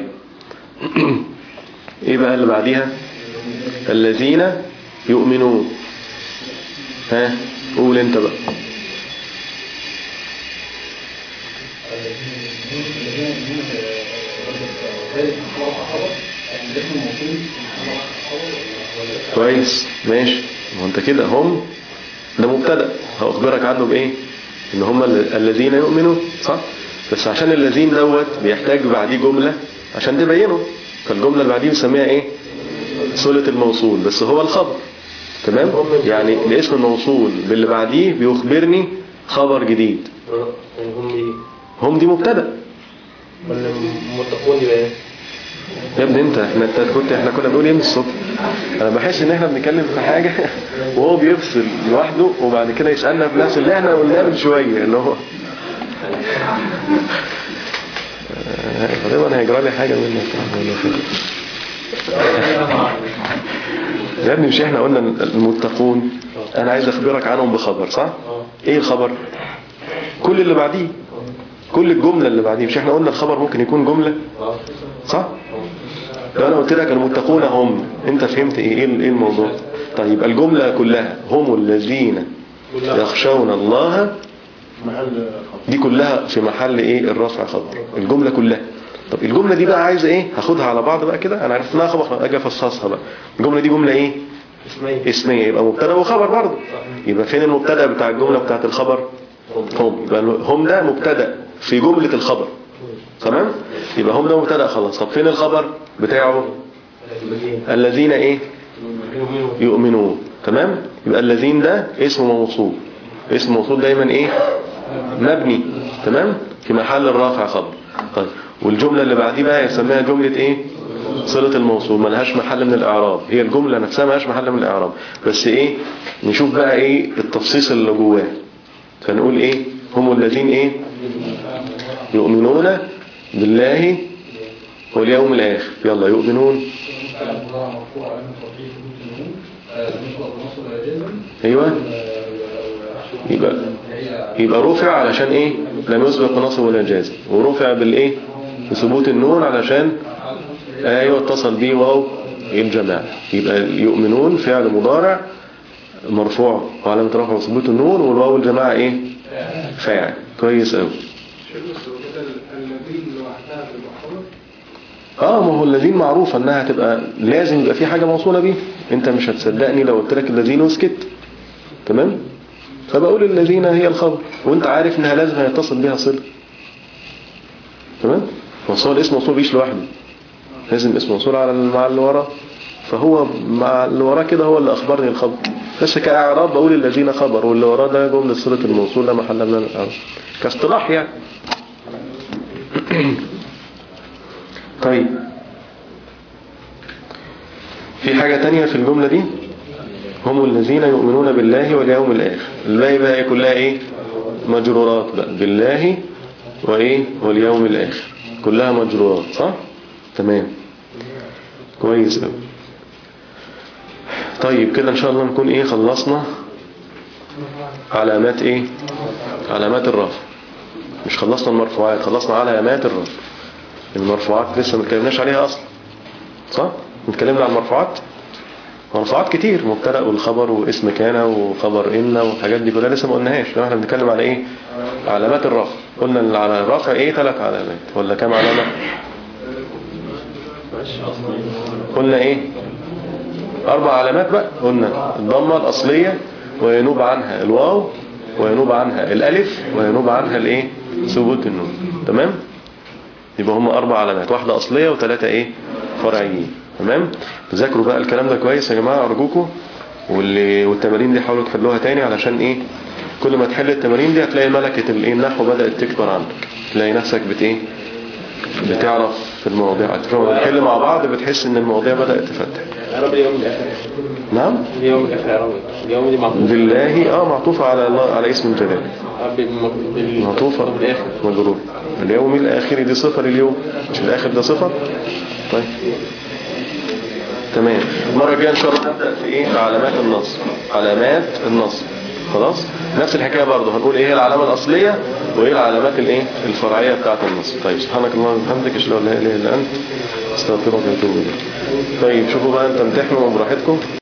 ايه بقى اللي بعديها الذين يؤمنون ها قول انت بقى كويس ماشي ما هو انت كده هم ده مبتدا هأخبرك عنه بايه ان هم ال- الذين يؤمنون صح بس عشان الذين دوت بيحتاج بعديه جملة عشان تبينه فالجملة اللي بعديه بنسميها ايه صلة الموصول بس هو الخبر تمام يعني الاسم الموصول باللي بعديه بيخبرني خبر جديد هم دي هم دي مبتدا ولا متقون دي بقى يا ابني انت احنا انت كنت احنا كنا بنقول ايه من الصبح انا بحس ان احنا بنتكلم في حاجة وهو بيفصل لوحده وبعد كده يسألنا في نفس اللي احنا قلناه من شوية اللي هو آه، غالبا هيجرى لي حاجة منك ولا حاجة. يا ابني مش احنا قلنا المتقون انا عايز اخبرك عنهم بخبر صح ايه الخبر كل اللي بعديه كل الجملة اللي بعديه مش احنا قلنا الخبر ممكن يكون جملة صح لو انا قلت لك المتقون هم انت فهمت ايه ايه ايه الموضوع طيب الجملة كلها هم الذين يخشون الله محل خط دي كلها في محل ايه الرفع خبر الجملة كلها طب الجملة دي بقى عايزة ايه هاخدها على بعض بقى كده انا عرفت انها خبر اجي افصصها بقى الجملة دي جملة ايه اسمين اسمية يبقى مبتدا وخبر برضه يبقى فين المبتدا بتاع الجملة بتاعت الخبر هم يبقى هم ده مبتدا في جملة الخبر تمام يبقى هم ده مبتدا خلاص طب فين الخبر بتاعه الذين ايه يؤمنون تمام يبقى الذين ده اسم موصول اسم موصول دايما ايه مبني تمام في محل الرافع خبر طيب والجملة اللي بعديه بقى يسميها جملة ايه صلة الموصول ملهاش محل من الاعراب هي الجملة نفسها ملهاش محل من الاعراب بس ايه نشوف بقى ايه التفصيص اللي جواه فنقول ايه هم الذين ايه يؤمنون بالله واليوم الاخر يلا يؤمنون ايوه يبقى يبقى رفع علشان ايه لم يسبق بنصب ولا جازم ورفع بالايه بثبوت النون علشان ايوه اتصل بيه واو الجماعة يبقى يؤمنون فعل مضارع مرفوع وعلامة رفعه ثبوت النون والواو الجماعة ايه فاعل كويس قوي اه ما هو الذين معروفة انها تبقى لازم يبقى في حاجة موصولة بيه انت مش هتصدقني لو قلت لك الذين وسكت تمام فبقول الذين هي الخبر وانت عارف انها لازم يتصل بها صلة تمام وصول الاسم موصول بيش لوحده لازم اسم موصول على مع اللي وراه فهو مع اللي وراه كده هو اللي اخبرني الخبر بس كاعراب بقول الذين خبر واللي وراه ده جملة صلة الموصول لا محل من الاعراب كاصطلاح يعني طيب في حاجة تانية في الجملة دي هم الذين يؤمنون بالله واليوم الآخر الباقي بقى كلها ايه مجرورات بقى بالله وايه واليوم الآخر كلها مجرورات صح تمام كويس قوي طيب كده ان شاء الله نكون ايه خلصنا علامات ايه علامات الرفع مش خلصنا المرفوعات خلصنا علامات الرفع المرفوعات لسه ما اتكلمناش عليها اصلا صح اتكلمنا عن المرفوعات مرفوعات كتير مبتدا والخبر واسم كان وخبر ان والحاجات دي كلها لسه ما قلناهاش احنا بنتكلم على ايه علامات الرفع قلنا ان على الرفع ايه ثلاث علامات ولا كام علامه قلنا ايه اربع علامات بقى قلنا الضمه الاصليه وينوب عنها الواو وينوب عنها الالف وينوب عنها الايه ثبوت النون تمام يبقى هم اربع علامات واحده اصليه وثلاثه ايه فرعيين تمام تذاكروا بقى الكلام ده كويس يا جماعه ارجوكم واللي والتمارين دي حاولوا تحلوها تاني علشان ايه كل ما تحل التمارين دي هتلاقي ملكه الايه النحو بدات تكبر عندك تلاقي نفسك بت ايه بتعرف في المواضيع لما بنحل مع بعض بتحس ان المواضيع بدات تفتح يا رب اليوم الاخر نعم اليوم الاخر يا رب اليوم دي معطوف بالله اه معطوفه على الله على اسم الجلال بال- معطوفة بالاخر مجرور اليوم الآخر دي صفة لليوم مش الآخر ده صفة طيب تمام المرة الجاية إن شاء الله نبدأ في إيه في علامات النصب علامات النصب خلاص نفس الحكاية برضه هنقول ايه هي العلامة الأصلية وايه العلامات الايه الفرعية بتاعة النص طيب سبحانك اللهم وبحمدك اشهد ان لا اله الا انت استغفرك واتوب اليك طيب شوفوا بقى انت امتحنوا براحتكم